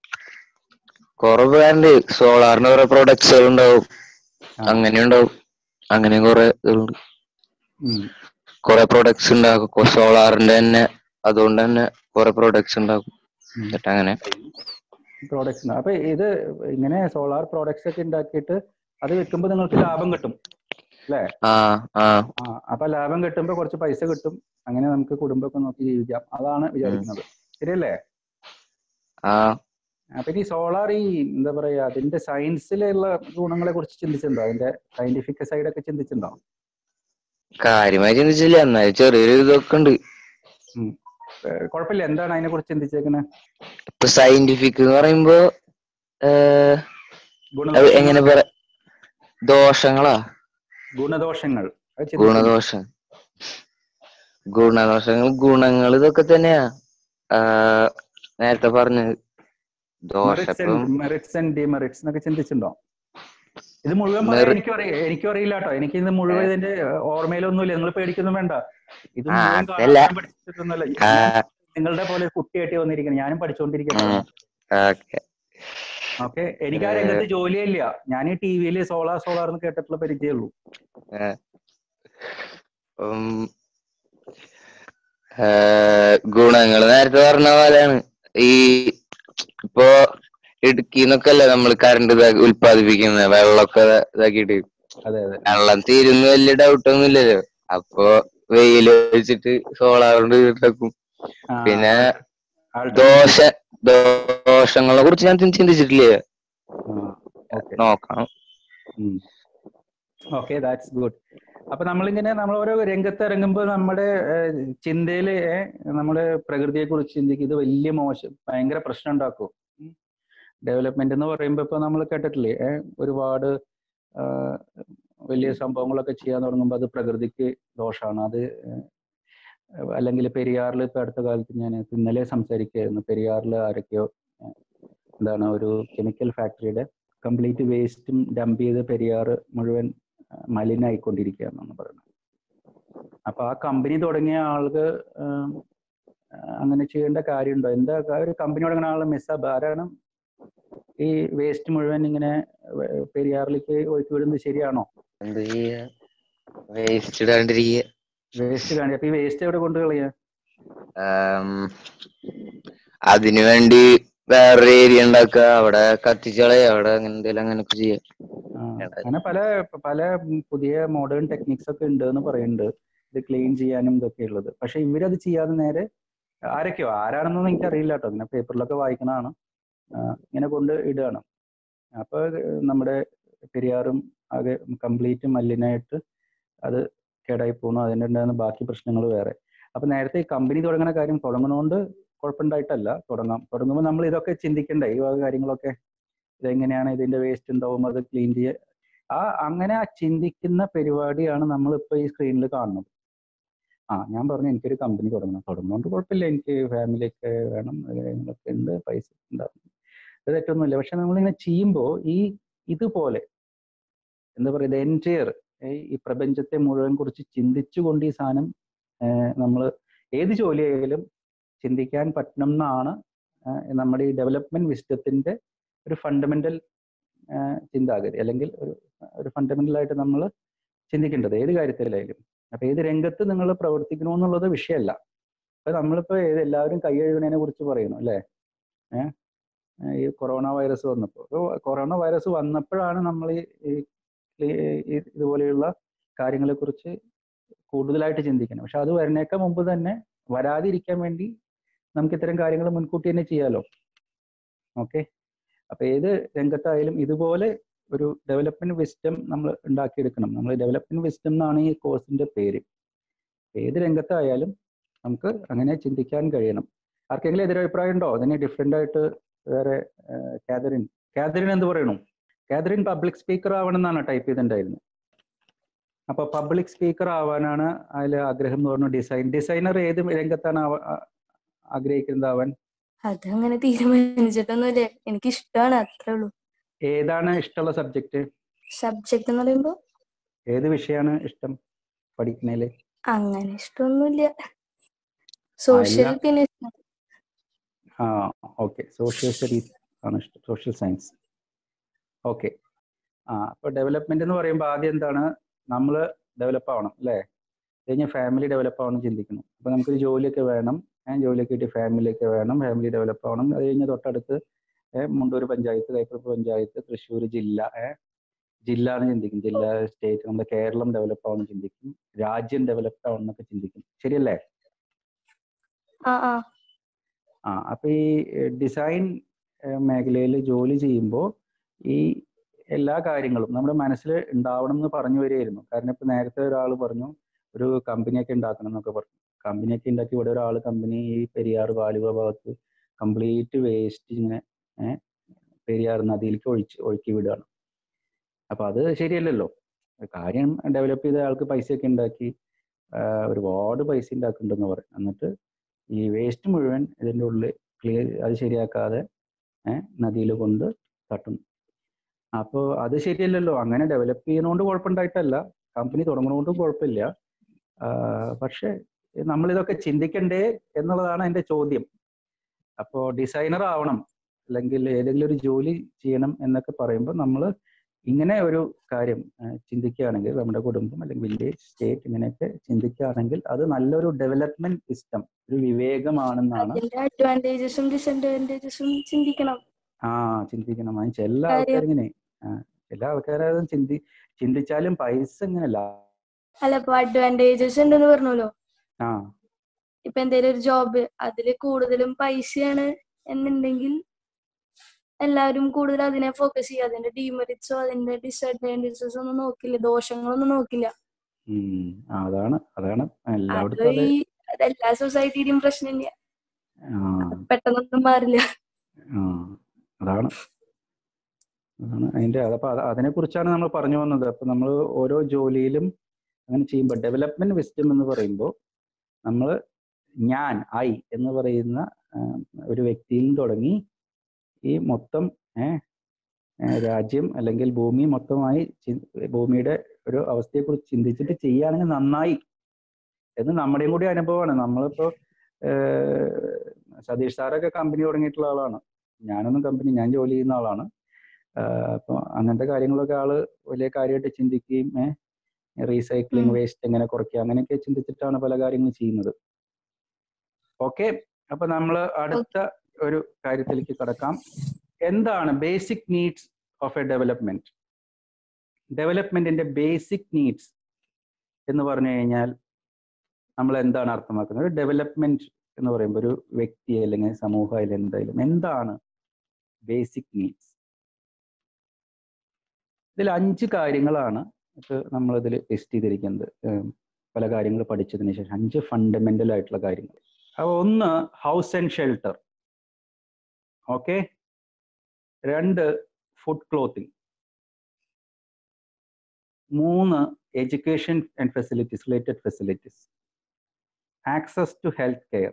കുറെ ബ്രാൻഡ് സോളാറിന് കുറെ പ്രൊഡക്ട്സുകൾ ഉണ്ടാവും ആ. അങ്ങനെ ഉണ്ടാവും അങ്ങനെ കുറെ ഇതുണ്ട് ഉം. കുറെ പ്രൊഡക്ട്സ് ഉണ്ടാക്കും സോളാറിന്റെ തന്നെ അതുകൊണ്ട് തന്നെ കുറെ പ്രൊഡക്ട്സ് ഉണ്ടാക്കും ഉം. എന്നിട്ട് അങ്ങനെ പ്രോഡക്ട്സ് അപ്പൊ ഇത് ഇങ്ങനെ സോളാർ പ്രോഡക്ട്സ് ഒക്കെ ഉണ്ടാക്കിയിട്ട് അത് വിൽക്കുമ്പോൾ നിങ്ങൾക്ക് ലാഭം കിട്ടും അല്ലേ ആ ആ ആ അപ്പൊ ലാഭം കിട്ടുമ്പോൾ കുറച്ച് പൈസ കിട്ടും അങ്ങനെ നമുക്ക് കുടുംബമൊക്കെ നോക്കി ജീവിക്കാം അതാണ് വിചാരിക്കുന്നത് ശരിയല്ലേ ആ അപ്പൊ ഈ സോളാർ ഈ എന്താ പറയാ അതിന്റെ സയൻസിലുള്ള ഗുണങ്ങളെ കുറിച്ച് ചിന്തിച്ചിട്ടുണ്ടോ അതിന്റെ സയന്റിഫിക് സൈഡ് ഒക്കെ ചിന്തിച്ചിട്ടുണ്ടോ കാര്യമായി ചിന്തിച്ചില്ല എന്നാലും ചെറിയൊരു ഇതൊക്കെ ഉണ്ട് ഏഹ് കുഴപ്പമില്ല എന്താണ് അതിനെ കുറിച്ച് ചിന്തിച്ചേക്കുന്നത് ഇപ്പൊ സയന്റിഫിക് എന്ന് പറയുമ്പോ ഏഹ്, അത് ഗുണദോഷങ്ങൾ എങ്ങനെ പറ ദോഷങ്ങളാ ഗുണദോഷങ്ങൾ അത് ചിന്തിച്ചിട്ടുണ്ടോ? ഗുണദോഷം ഗുണദോഷങ്ങൾ ഗുണങ്ങൾ ഇതൊക്കെ തന്നെയാ ആഹ്, നേരത്തെ പറഞ്ഞത് ദോഷം മെറിറ്റ്സ് ഇപ്പം ആൻഡ് മെറിറ്റ്സ് ആൻഡ് ഡിമെറിറ്റ്സ് എന്നൊക്കെ ചിന്തിച്ചിട്ടുണ്ടോ ഇത് മുഴുവൻ പറയാൻ Merit- എനിക്കും അറിയാം എനിക്കും അറിയില്ല കേട്ടോ എനിക്ക് ഇത് മുഴുവൻ ഇതിന്റെ ഏഹ്, ഓർമ്മയിലൊന്നുമില്ല നിങ്ങൾ പേടിക്കൊന്നും വേണ്ട ഇത് ആ, മുഴുവൻ അതല്ല. കാണാൻ പഠിച്ചിട്ടൊന്നുമല്ല ആ, ഞാൻ നിങ്ങളുടെ പോലെ കുട്ടിയായിട്ട് വന്നിരിക്കണം ഞാനും പഠിച്ചുകൊണ്ടിരിക്കണം ഉം. ഓക്കെ ഓക്കെ എനിക്ക് ആ രംഗത്ത് ജോലിയില്ല ഞാൻ ഈ ടി വിയിൽ സോളാർ സോളാർ എന്ന് കേട്ടിട്ടുള്ള പരിചയമുള്ളൂ ഉം, ഏഹ്, ഗുണങ്ങൾ നേരത്തെ പറഞ്ഞ പോലെയാണ് ഈ ഇപ്പോ ഇടുക്കിന്നൊക്കെ അല്ലേ നമ്മൾ കറണ്ട് ഉൽപ്പാദിപ്പിക്കുന്നത് വെള്ളമൊക്കെ ഇതാക്കിയിട്ട് അതെ അതെ വെള്ളം തീരുന്ന വലിയ ഡൗട്ട് ഒന്നും ഇല്ലല്ലോ അപ്പൊ വെയിൽ വെച്ചിട്ട് സോളാർ കൊണ്ട് ഇതാക്കും ആ, പിന്നെ ആൾട്ടർ- ദോഷ ദോഷങ്ങളെ കുറിച്ച് ഞാൻ ചിന്തിച്ചിട്ടില്ല ആ, okay. നോക്കണം ഓക്കെ ദാറ്റ്സ് ഗുഡ് അപ്പൊ നമ്മളിങ്ങനെ നമ്മൾ ഓരോ രംഗത്ത് ഇറങ്ങുമ്പോൾ നമ്മുടെ ഏഹ്, ചിന്തയില് ഏഹ്, നമ്മുടെ പ്രകൃതിയെ കുറിച്ച് ചിന്തിക്കും ഇത് വലിയ മോശം ഭയങ്കര പ്രശ്നം ഉണ്ടാക്കും ഡെവലപ്മെന്റ് എന്ന് പറയുമ്പോൾ ഇപ്പൊ നമ്മൾ കേട്ടിട്ടില്ലേ ഏഹ്, ഒരുപാട് ആഹ്, വലിയ സംഭവങ്ങളൊക്കെ ചെയ്യാൻ തുടങ്ങുമ്പോൾ അത് പ്രകൃതിക്ക് ദോഷമാണ് അത് ഏഹ്, അല്ലെങ്കിൽ പെരിയാറിൽ ഇപ്പൊ അടുത്ത കാലത്ത് ഞാൻ ഇന്നലെ സംസാരിക്കുകയായിരുന്നു പെരിയാറിൽ ആരൊക്കെയോ ഏഹ്, എന്താണ് ഒരു കെമിക്കൽ ഫാക്ടറിയുടെ കംപ്ലീറ്റ് വേസ്റ്റും ഡംപ് ചെയ്ത് പെരിയാർ മുഴുവൻ ആ, മലിനായിക്കൊണ്ടിരിക്കുകയാണെന്നാണ് പറയുന്നത് അപ്പൊ ആ കമ്പനി തുടങ്ങിയ ആൾക്ക് ആം, ആ, അങ്ങനെ ചെയ്യേണ്ട കാര്യമുണ്ടോ എന്താ ആ ഒരു കമ്പനി തുടങ്ങുന്ന ആള് മിസ്സാബ് ആരാണ് ഈ വേസ്റ്റ് മുഴുവൻ ഇങ്ങനെ വെ- പെരിയാറിലേക്ക് ഒഴുക്കി വിടുന്നത് ശരിയാണോ എന്ത് ചെയ്യാ വേസ്റ്റ് ഇടാണ്ടിരിക്കുക വേസ്റ്റ് കാണി അപ്പൊ ഈ വേസ്റ്റ് എവിടെ കൊണ്ട് കളയാ ആം, അതിനു വേണ്ടി വേറൊരു ഏരിയ ഉണ്ടാക്കുക അവിടെ കത്തിച്ചളയ അവിടെ അങ്ങനെ എന്തെങ്കിലും അങ്ങനെയൊക്കെ ചെയ്യാം ആ, അങ്ങനെ പല പല പുതിയ മോഡേൺ ടെക്നിക്സ് ഒക്കെ ഉണ്ട് എന്ന് പറയുന്നുണ്ട് ഇത് ക്ലീൻ ചെയ്യാനും ഇതൊക്കെ ഉള്ളത് പക്ഷെ ഇവരത് ചെയ്യാതെ നേരെ ആരൊക്കെയോ ആരാണെന്നൊന്നും എനിക്ക് അറിയില്ല കേട്ടോ ഇങ്ങനെ പേപ്പറിലൊക്കെ വായിക്കണതാണ് ആ, ഇങ്ങനെ കൊണ്ട് ഇടുകയാണ് അപ്പൊ നമ്മുടെ പെരിയാറും ആകെ കംപ്ലീറ്റ് മലിനായിട്ട് അത് കേടായി പോകുന്നു അതിൻ്റെ ഉണ്ടാകുന്ന ബാക്കി പ്രശ്നങ്ങൾ വേറെ അപ്പൊ നേരത്തെ ഈ കമ്പനി തുടങ്ങുന്ന കാര്യം തുടങ്ങുന്നതുകൊണ്ട് കുഴപ്പമുണ്ടായിട്ടല്ല തുടങ്ങാം തുടങ്ങുമ്പോൾ നമ്മൾ ഇതൊക്കെ ചിന്തിക്കണ്ടേ ഈ വക കാര്യങ്ങളൊക്കെ ഇതെങ്ങനെയാണ് ഇതിന്റെ വേസ്റ്റ് ഉണ്ടാവും അത് ക്ലീൻ ചെയ്യുക ആ അങ്ങനെ ആ ചിന്തിക്കുന്ന പരിപാടിയാണ് നമ്മളിപ്പോ ഈ സ്ക്രീനിൽ കാണുന്നത് ആ ഞാൻ പറഞ്ഞു എനിക്കൊരു കമ്പനി തുടങ്ങണം തുടങ്ങുന്നതുകൊണ്ട് കുഴപ്പമില്ല എനിക്ക് ഫാമിലി ഒക്കെ വേണം അത് കാര്യങ്ങളൊക്കെ ഉണ്ട് പൈസ ഉണ്ടാവും അത് തെറ്റൊന്നുമില്ല പക്ഷെ നമ്മളിങ്ങനെ ചെയ്യുമ്പോൾ ഈ ഇതുപോലെ എന്താ പറയുക എൻറ്റയർ ഈ പ്രപഞ്ചത്തെ മുഴുവൻ കുറിച്ച് ചിന്തിച്ചുകൊണ്ട് ഈ സാധനം നമ്മൾ ഏത് ജോലി ആയാലും ചിന്തിക്കാൻ പറ്റണം എന്നാണ് ഏഹ് നമ്മുടെ ഈ ഡെവലപ്മെന്റ് വിസ്റ്റത്തിന്റെ ഒരു ഫണ്ടമെന്റൽ ചിന്താഗതി അല്ലെങ്കിൽ ഒരു ഒരു ഫണ്ടമെന്റൽ ആയിട്ട് നമ്മൾ ചിന്തിക്കേണ്ടത് ഏത് കാര്യത്തിലായാലും അപ്പൊ ഏത് രംഗത്ത് നിങ്ങൾ പ്രവർത്തിക്കണോ എന്നുള്ളത് വിഷയമല്ല അപ്പൊ നമ്മളിപ്പോ ഏത് എല്ലാവരും കൈ കഴുകുന്നതിനെ കുറിച്ച് പറയുന്നു അല്ലേ ഏഹ് ഈ കൊറോണ വൈറസ് വന്നപ്പോൾ കൊറോണ വൈറസ് വന്നപ്പോഴാണ് നമ്മൾ ഈ ഈ- ഈ ഇതുപോലെയുള്ള കാര്യങ്ങളെ കുറിച്ച് കൂടുതലായിട്ട് ചിന്തിക്കണം പക്ഷെ അത് വരുന്നേക്കാൾ മുമ്പ് തന്നെ വരാതിരിക്കാൻ വേണ്ടി നമുക്ക് ഇത്തരം കാര്യങ്ങൾ മുൻകൂട്ടി തന്നെ ചെയ്യാലോ ഓക്കെ അപ്പൊ ഏത് രംഗത്തായാലും ഇതുപോലെ ഒരു ഡെവലപ്മെന്റ് വിസ്റ്റം നമ്മൾ ഉണ്ടാക്കിയെടുക്കണം നമ്മൾ ഡെവലപ്മെന്റ് വിസ്റ്റം എന്നാണ് ഈ കോഴ്സിന്റെ പേര് ഏത് രംഗത്തായാലും നമുക്ക് അങ്ങനെ ചിന്തിക്കാൻ കഴിയണം ആർക്കെങ്കിലും എതിരഭിപ്രായം ഉണ്ടോ അതിന് ഡിഫറെന്റ് ആയിട്ട് വേറെ ഏഹ്, കാതറിൻ കാതറിൻ എന്ത് പറയണു കാതറിൻ പബ്ലിക് സ്പീക്കർ ആവണം എന്നാണ് ടൈപ്പ് ചെയ്തിട്ടുണ്ടായിരുന്നത് അപ്പൊ പബ്ലിക് സ്പീക്കർ ആവാനാണ് അതിൽ ആഗ്രഹം എന്ന് പറഞ്ഞു ഡിസൈൻ ഡിസൈനർ ഏത് രംഗത്താണ് ആവ- ആ- ആഗ്രഹിക്കുന്നത് അവൻ അതങ്ങനെ തീരുമാനിച്ചിട്ടൊന്നുമില്ല എനിക്ക് ഇഷ്ടമാണ് അത്രേ ഉള്ളൂ ഏതാണ് ഇഷ്ടമുള്ള സബ്ജക്റ്റ് സബ്ജക്ട് എന്ന് പറയുമ്പോ ഏത് വിഷയമാണ് ഇഷ്ടം പഠിക്കുന്നതില് അങ്ങനെ ഇഷ്ടമൊന്നുമില്ല സോഷ്യൽ അല്ല. പിന്നെ ഇഷ്ടം. ആ ഓക്കെ സോഷ്യൽ സ്റ്റഡീസ് ആണ് ഇഷ്ടം സോഷ്യൽ സയൻസ് ഓക്കെ ആ അപ്പൊ ഡെവലപ്മെന്റ് എന്ന് പറയുമ്പോൾ ആദ്യം എന്താണ് നമ്മൾ ഡെവലപ്പ് ആവണം അല്ലേ അത് കഴിഞ്ഞാൽ ഫാമിലി ഡെവലപ്പ് ആവണം ചിന്തിക്കുന്നു അപ്പൊ നമുക്കൊരു ജോലിയൊക്കെ വേണം ഏഹ് ജോലിയൊക്കെ കിട്ടി ഫാമിലിയൊക്കെ വേണം ഫാമിലി ഡെവലപ്പ് ആവണം അത് കഴിഞ്ഞ് തൊട്ടടുത്ത് ഏഹ് മുണ്ടൂർ പഞ്ചായത്ത് കൈപ്പുറത്ത് പഞ്ചായത്ത് തൃശ്ശൂർ ജില്ല ഏഹ് ജില്ല എന്ന് ചിന്തിക്കും ജില്ല സ്റ്റേറ്റ് നമ്മുടെ കേരളം ഡെവലപ്പ് ആവണം ചിന്തിക്കും രാജ്യം ഡെവലപ്പ് ആവണം എന്നൊക്കെ ചിന്തിക്കും ശരിയല്ലേ ആ ആ ആ അപ്പൊ ഈ ഡിസൈൻ മേഖലയിൽ ജോലി ചെയ്യുമ്പോൾ ഈ എല്ലാ കാര്യങ്ങളും നമ്മുടെ മനസ്സിൽ ഉണ്ടാവണം എന്ന് പറഞ്ഞു വരികയായിരുന്നു കാരണം ഇപ്പൊ നേരത്തെ ഒരാൾ പറഞ്ഞു ഒരു കമ്പനിയൊക്കെ ഉണ്ടാക്കണം എന്നൊക്കെ പറഞ്ഞു കമ്പനിയൊക്കെ ഉണ്ടാക്കി ഇവിടെ ഒരാൾ കമ്പനി ഈ പെരിയാർ ആലുവ ഭാഗത്ത് കംപ്ലീറ്റ് വേസ്റ്റ് ഇങ്ങനെ ഏഹ് പെരിയാർ നദിയിലേക്ക് ഒഴിച്ച് ഒഴുക്കി വിടുകയാണ് അപ്പൊ അത് ശരിയല്ലല്ലോ കാര്യം ഡെവലപ്പ് ചെയ്ത ആൾക്ക് പൈസയൊക്കെ ഉണ്ടാക്കി ആ, ഒരുപാട് പൈസ ഉണ്ടാക്കുന്നുണ്ടെന്ന് പറയും എന്നിട്ട് ഈ വേസ്റ്റ് മുഴുവൻ ഇതിൻ്റെ ഉള്ളിൽ ക്ലിയർ അത് ശരിയാക്കാതെ നദിയിൽ കൊണ്ട് തട്ടുന്നു അപ്പോൾ അത് ശരിയല്ലല്ലോ അങ്ങനെ ഡെവലപ്പ് ചെയ്യുന്നതുകൊണ്ട് കുഴപ്പമുണ്ടായിട്ടല്ല കമ്പനി തുടങ്ങുന്നതുകൊണ്ടും കുഴപ്പമില്ല ആ, പക്ഷേ നമ്മളിതൊക്കെ ചിന്തിക്കണ്ടേ എന്നുള്ളതാണ് എൻ്റെ ചോദ്യം അപ്പോൾ ഡിസൈനർ ആവണം അല്ലെങ്കിൽ ഏതെങ്കിലും ഒരു ജോലി ചെയ്യണം എന്നൊക്കെ പറയുമ്പോൾ നമ്മൾ ഇങ്ങനെ ഒരു കാര്യം ആ, ചിന്തിക്കുകയാണെങ്കിൽ നമ്മുടെ കുടുംബം അല്ലെങ്കിൽ വില്ലേജ് സ്റ്റേറ്റ് ഇങ്ങനെയൊക്കെ ചിന്തിക്കുകയാണെങ്കിൽ അത് നല്ലൊരു ഡെവലപ്മെന്റ് സിസ്റ്റം ഒരു വിവേകമാണെന്നാണ് അതിന്റെ അഡ്വാൻറ്റേജസും ഡിസഡ്വാൻറ്റേജസും ചിന്തിക്കണം ആ ചിന്തിക്കണം എന്നുവെച്ചാൽ എല്ലാ കാര്യം- ആൾക്കാരും ഇങ്ങനെ ആ, എല്ലാ ആൾക്കാരും ചിന്തി ചിന്തിച്ചാലും പൈസ ഇങ്ങനല്ല അല്ല ഇപ്പൊ അഡ്വാൻറ്റേജസ് ഉണ്ടെന്ന് പറഞ്ഞല്ലോ ആ ഇപ്പൊ എന്തെങ്കിലും ഒരു ജോബ് അതില് കൂടുതലും പൈസയാണ് എന്നുണ്ടെങ്കിൽ എല്ലാവരും കൂടുതൽ അതിനെ ഫോക്കസ് ചെയ്യും അതിന്റെ ഡിമെറിറ്റ്സോ അതിന്റെ ഡിസഡ്വാൻറ്റേജസോ ഒന്നും നോക്കില്ല ദോഷങ്ങളൊന്നും നോക്കില്ല ഉം ആ, അതാണ് അതാണ് അത് എല്ലായിടത്തും അതെ ഈ അത് എല്ലാ സൊസൈറ്റിയിലും പ്രശ്നം തന്നെയാ ആ പെട്ടെന്നൊന്നും മാറില്ല ആ അതാണ് അതാണ് അതിന്റെ അതപ്പോ അതിനെ കുറിച്ചാണ് നമ്മൾ പറഞ്ഞു വന്നത് അപ്പൊ നമ്മൾ ഓരോ ജോലിയിലും അങ്ങനെ ചെയ്യുമ്പോൾ ഡെവലപ്മെന്റ് വിസ്റ്റം എന്ന് പറയുമ്പോൾ നമ്മൾ ഞാൻ ഐ എന്ന് പറയുന്ന ആ, ഒരു വ്യക്തിയിൽ നിന്ന് തുടങ്ങി ഈ മൊത്തം ഏഹ് രാജ്യം അല്ലെങ്കിൽ ഭൂമി മൊത്തമായി ചി- ഭൂമിയുടെ ഒരു അവസ്ഥയെക്കുറിച്ച് ചിന്തിച്ചിട്ട് ചെയ്യുകയാണെങ്കിൽ നന്നായി എന്ന് നമ്മുടെയും കൂടി അനുഭവമാണ് നമ്മളിപ്പോ ഏഹ്, സതീഷ് സാറൊക്കെ കമ്പനി തുടങ്ങിയിട്ടുള്ള ആളാണ് ഞാനൊന്നും കമ്പനി ഞാൻ ജോലി ചെയ്യുന്ന ആളാണ് അപ്പോൾ അങ്ങനത്തെ കാര്യങ്ങളൊക്കെ ആള് വലിയ കാര്യമായിട്ട് ചിന്തിക്കുകയും റീസൈക്ലിംഗ് ഉം. വേസ്റ്റ് എങ്ങനെ കുറയ്ക്കുക അങ്ങനെയൊക്കെ ചിന്തിച്ചിട്ടാണ് പല കാര്യങ്ങളും ചെയ്യുന്നത് ഓക്കെ അപ്പൊ നമ്മൾ അടുത്ത ഒരു കാര്യത്തിലേക്ക് കടക്കാം എന്താണ് basic needs of a development ഡെവലപ്മെന്റിന്റെ ബേസിക് നീഡ്സ് എന്ന് പറഞ്ഞു കഴിഞ്ഞാൽ നമ്മൾ എന്താണ് അർത്ഥമാക്കുന്നത് ഒരു ഡെവലപ്മെന്റ് എന്ന് പറയുമ്പോൾ ഒരു വ്യക്തി അല്ലെങ്കിൽ സമൂഹം അല്ലെങ്കിൽ എന്തായാലും എന്താണ് ബേസിക് നീഡ്സ് ഇതിൽ അഞ്ച് കാര്യങ്ങളാണ് ഇത് നമ്മളിതിൽ ലിസ്റ്റ് ചെയ്തിരിക്കുന്നത് ഏം, പല കാര്യങ്ങൾ പഠിച്ചതിന് ശേഷം അഞ്ച് ഫണ്ടമെന്റൽ ആയിട്ടുള്ള കാര്യങ്ങൾ അപ്പൊ ഒന്ന് ഹൗസ് ആൻഡ് ഷെൽട്ടർ ഓക്കെ രണ്ട് ഫുഡ് ക്ലോത്തിങ് മൂന്ന് education and facilities related facilities access to health care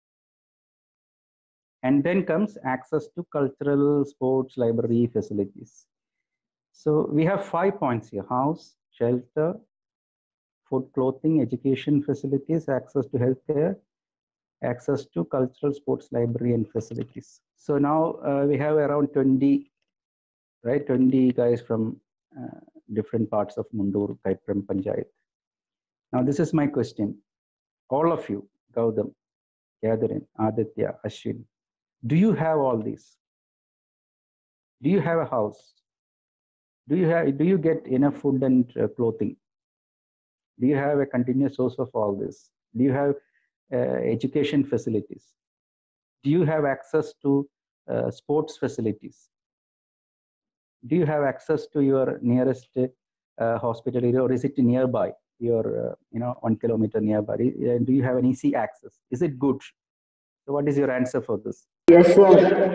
and then comes access to cultural sports library facilities so we have five points here house shelter food clothing education facilities access to healthcare access to cultural sports library and facilities so now uh, we have around 20 right 20 guys from uh, different parts of mundur kaipram panchayat now this is my question all of you gautam Catherine, Aditya, Ashwin, do you have all these do you have a house do you have do you get enough food and uh, clothing do you have a continuous source of all this do you have uh, education facilities do you have access to uh, sports facilities do you have access to your nearest uh, hospital area or is it nearby your uh, you know one kilometer nearby Uh, do you have an easy access is it good so what is your answer for this Yes, sir.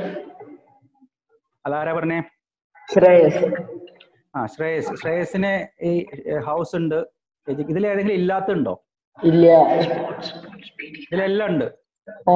അതാരാ പറഞ്ഞേ ശ്രേയസ് ആ ശ്രേയസ് ശ്രേയസിന് ഈ ഹൗസ് ഉണ്ട് എജു- ഇതിൽ ഏതെങ്കിലും ഇല്ലാത്തുണ്ടോ ഇല്ല ഇതിലെല്ലാം ഉണ്ട് ആ,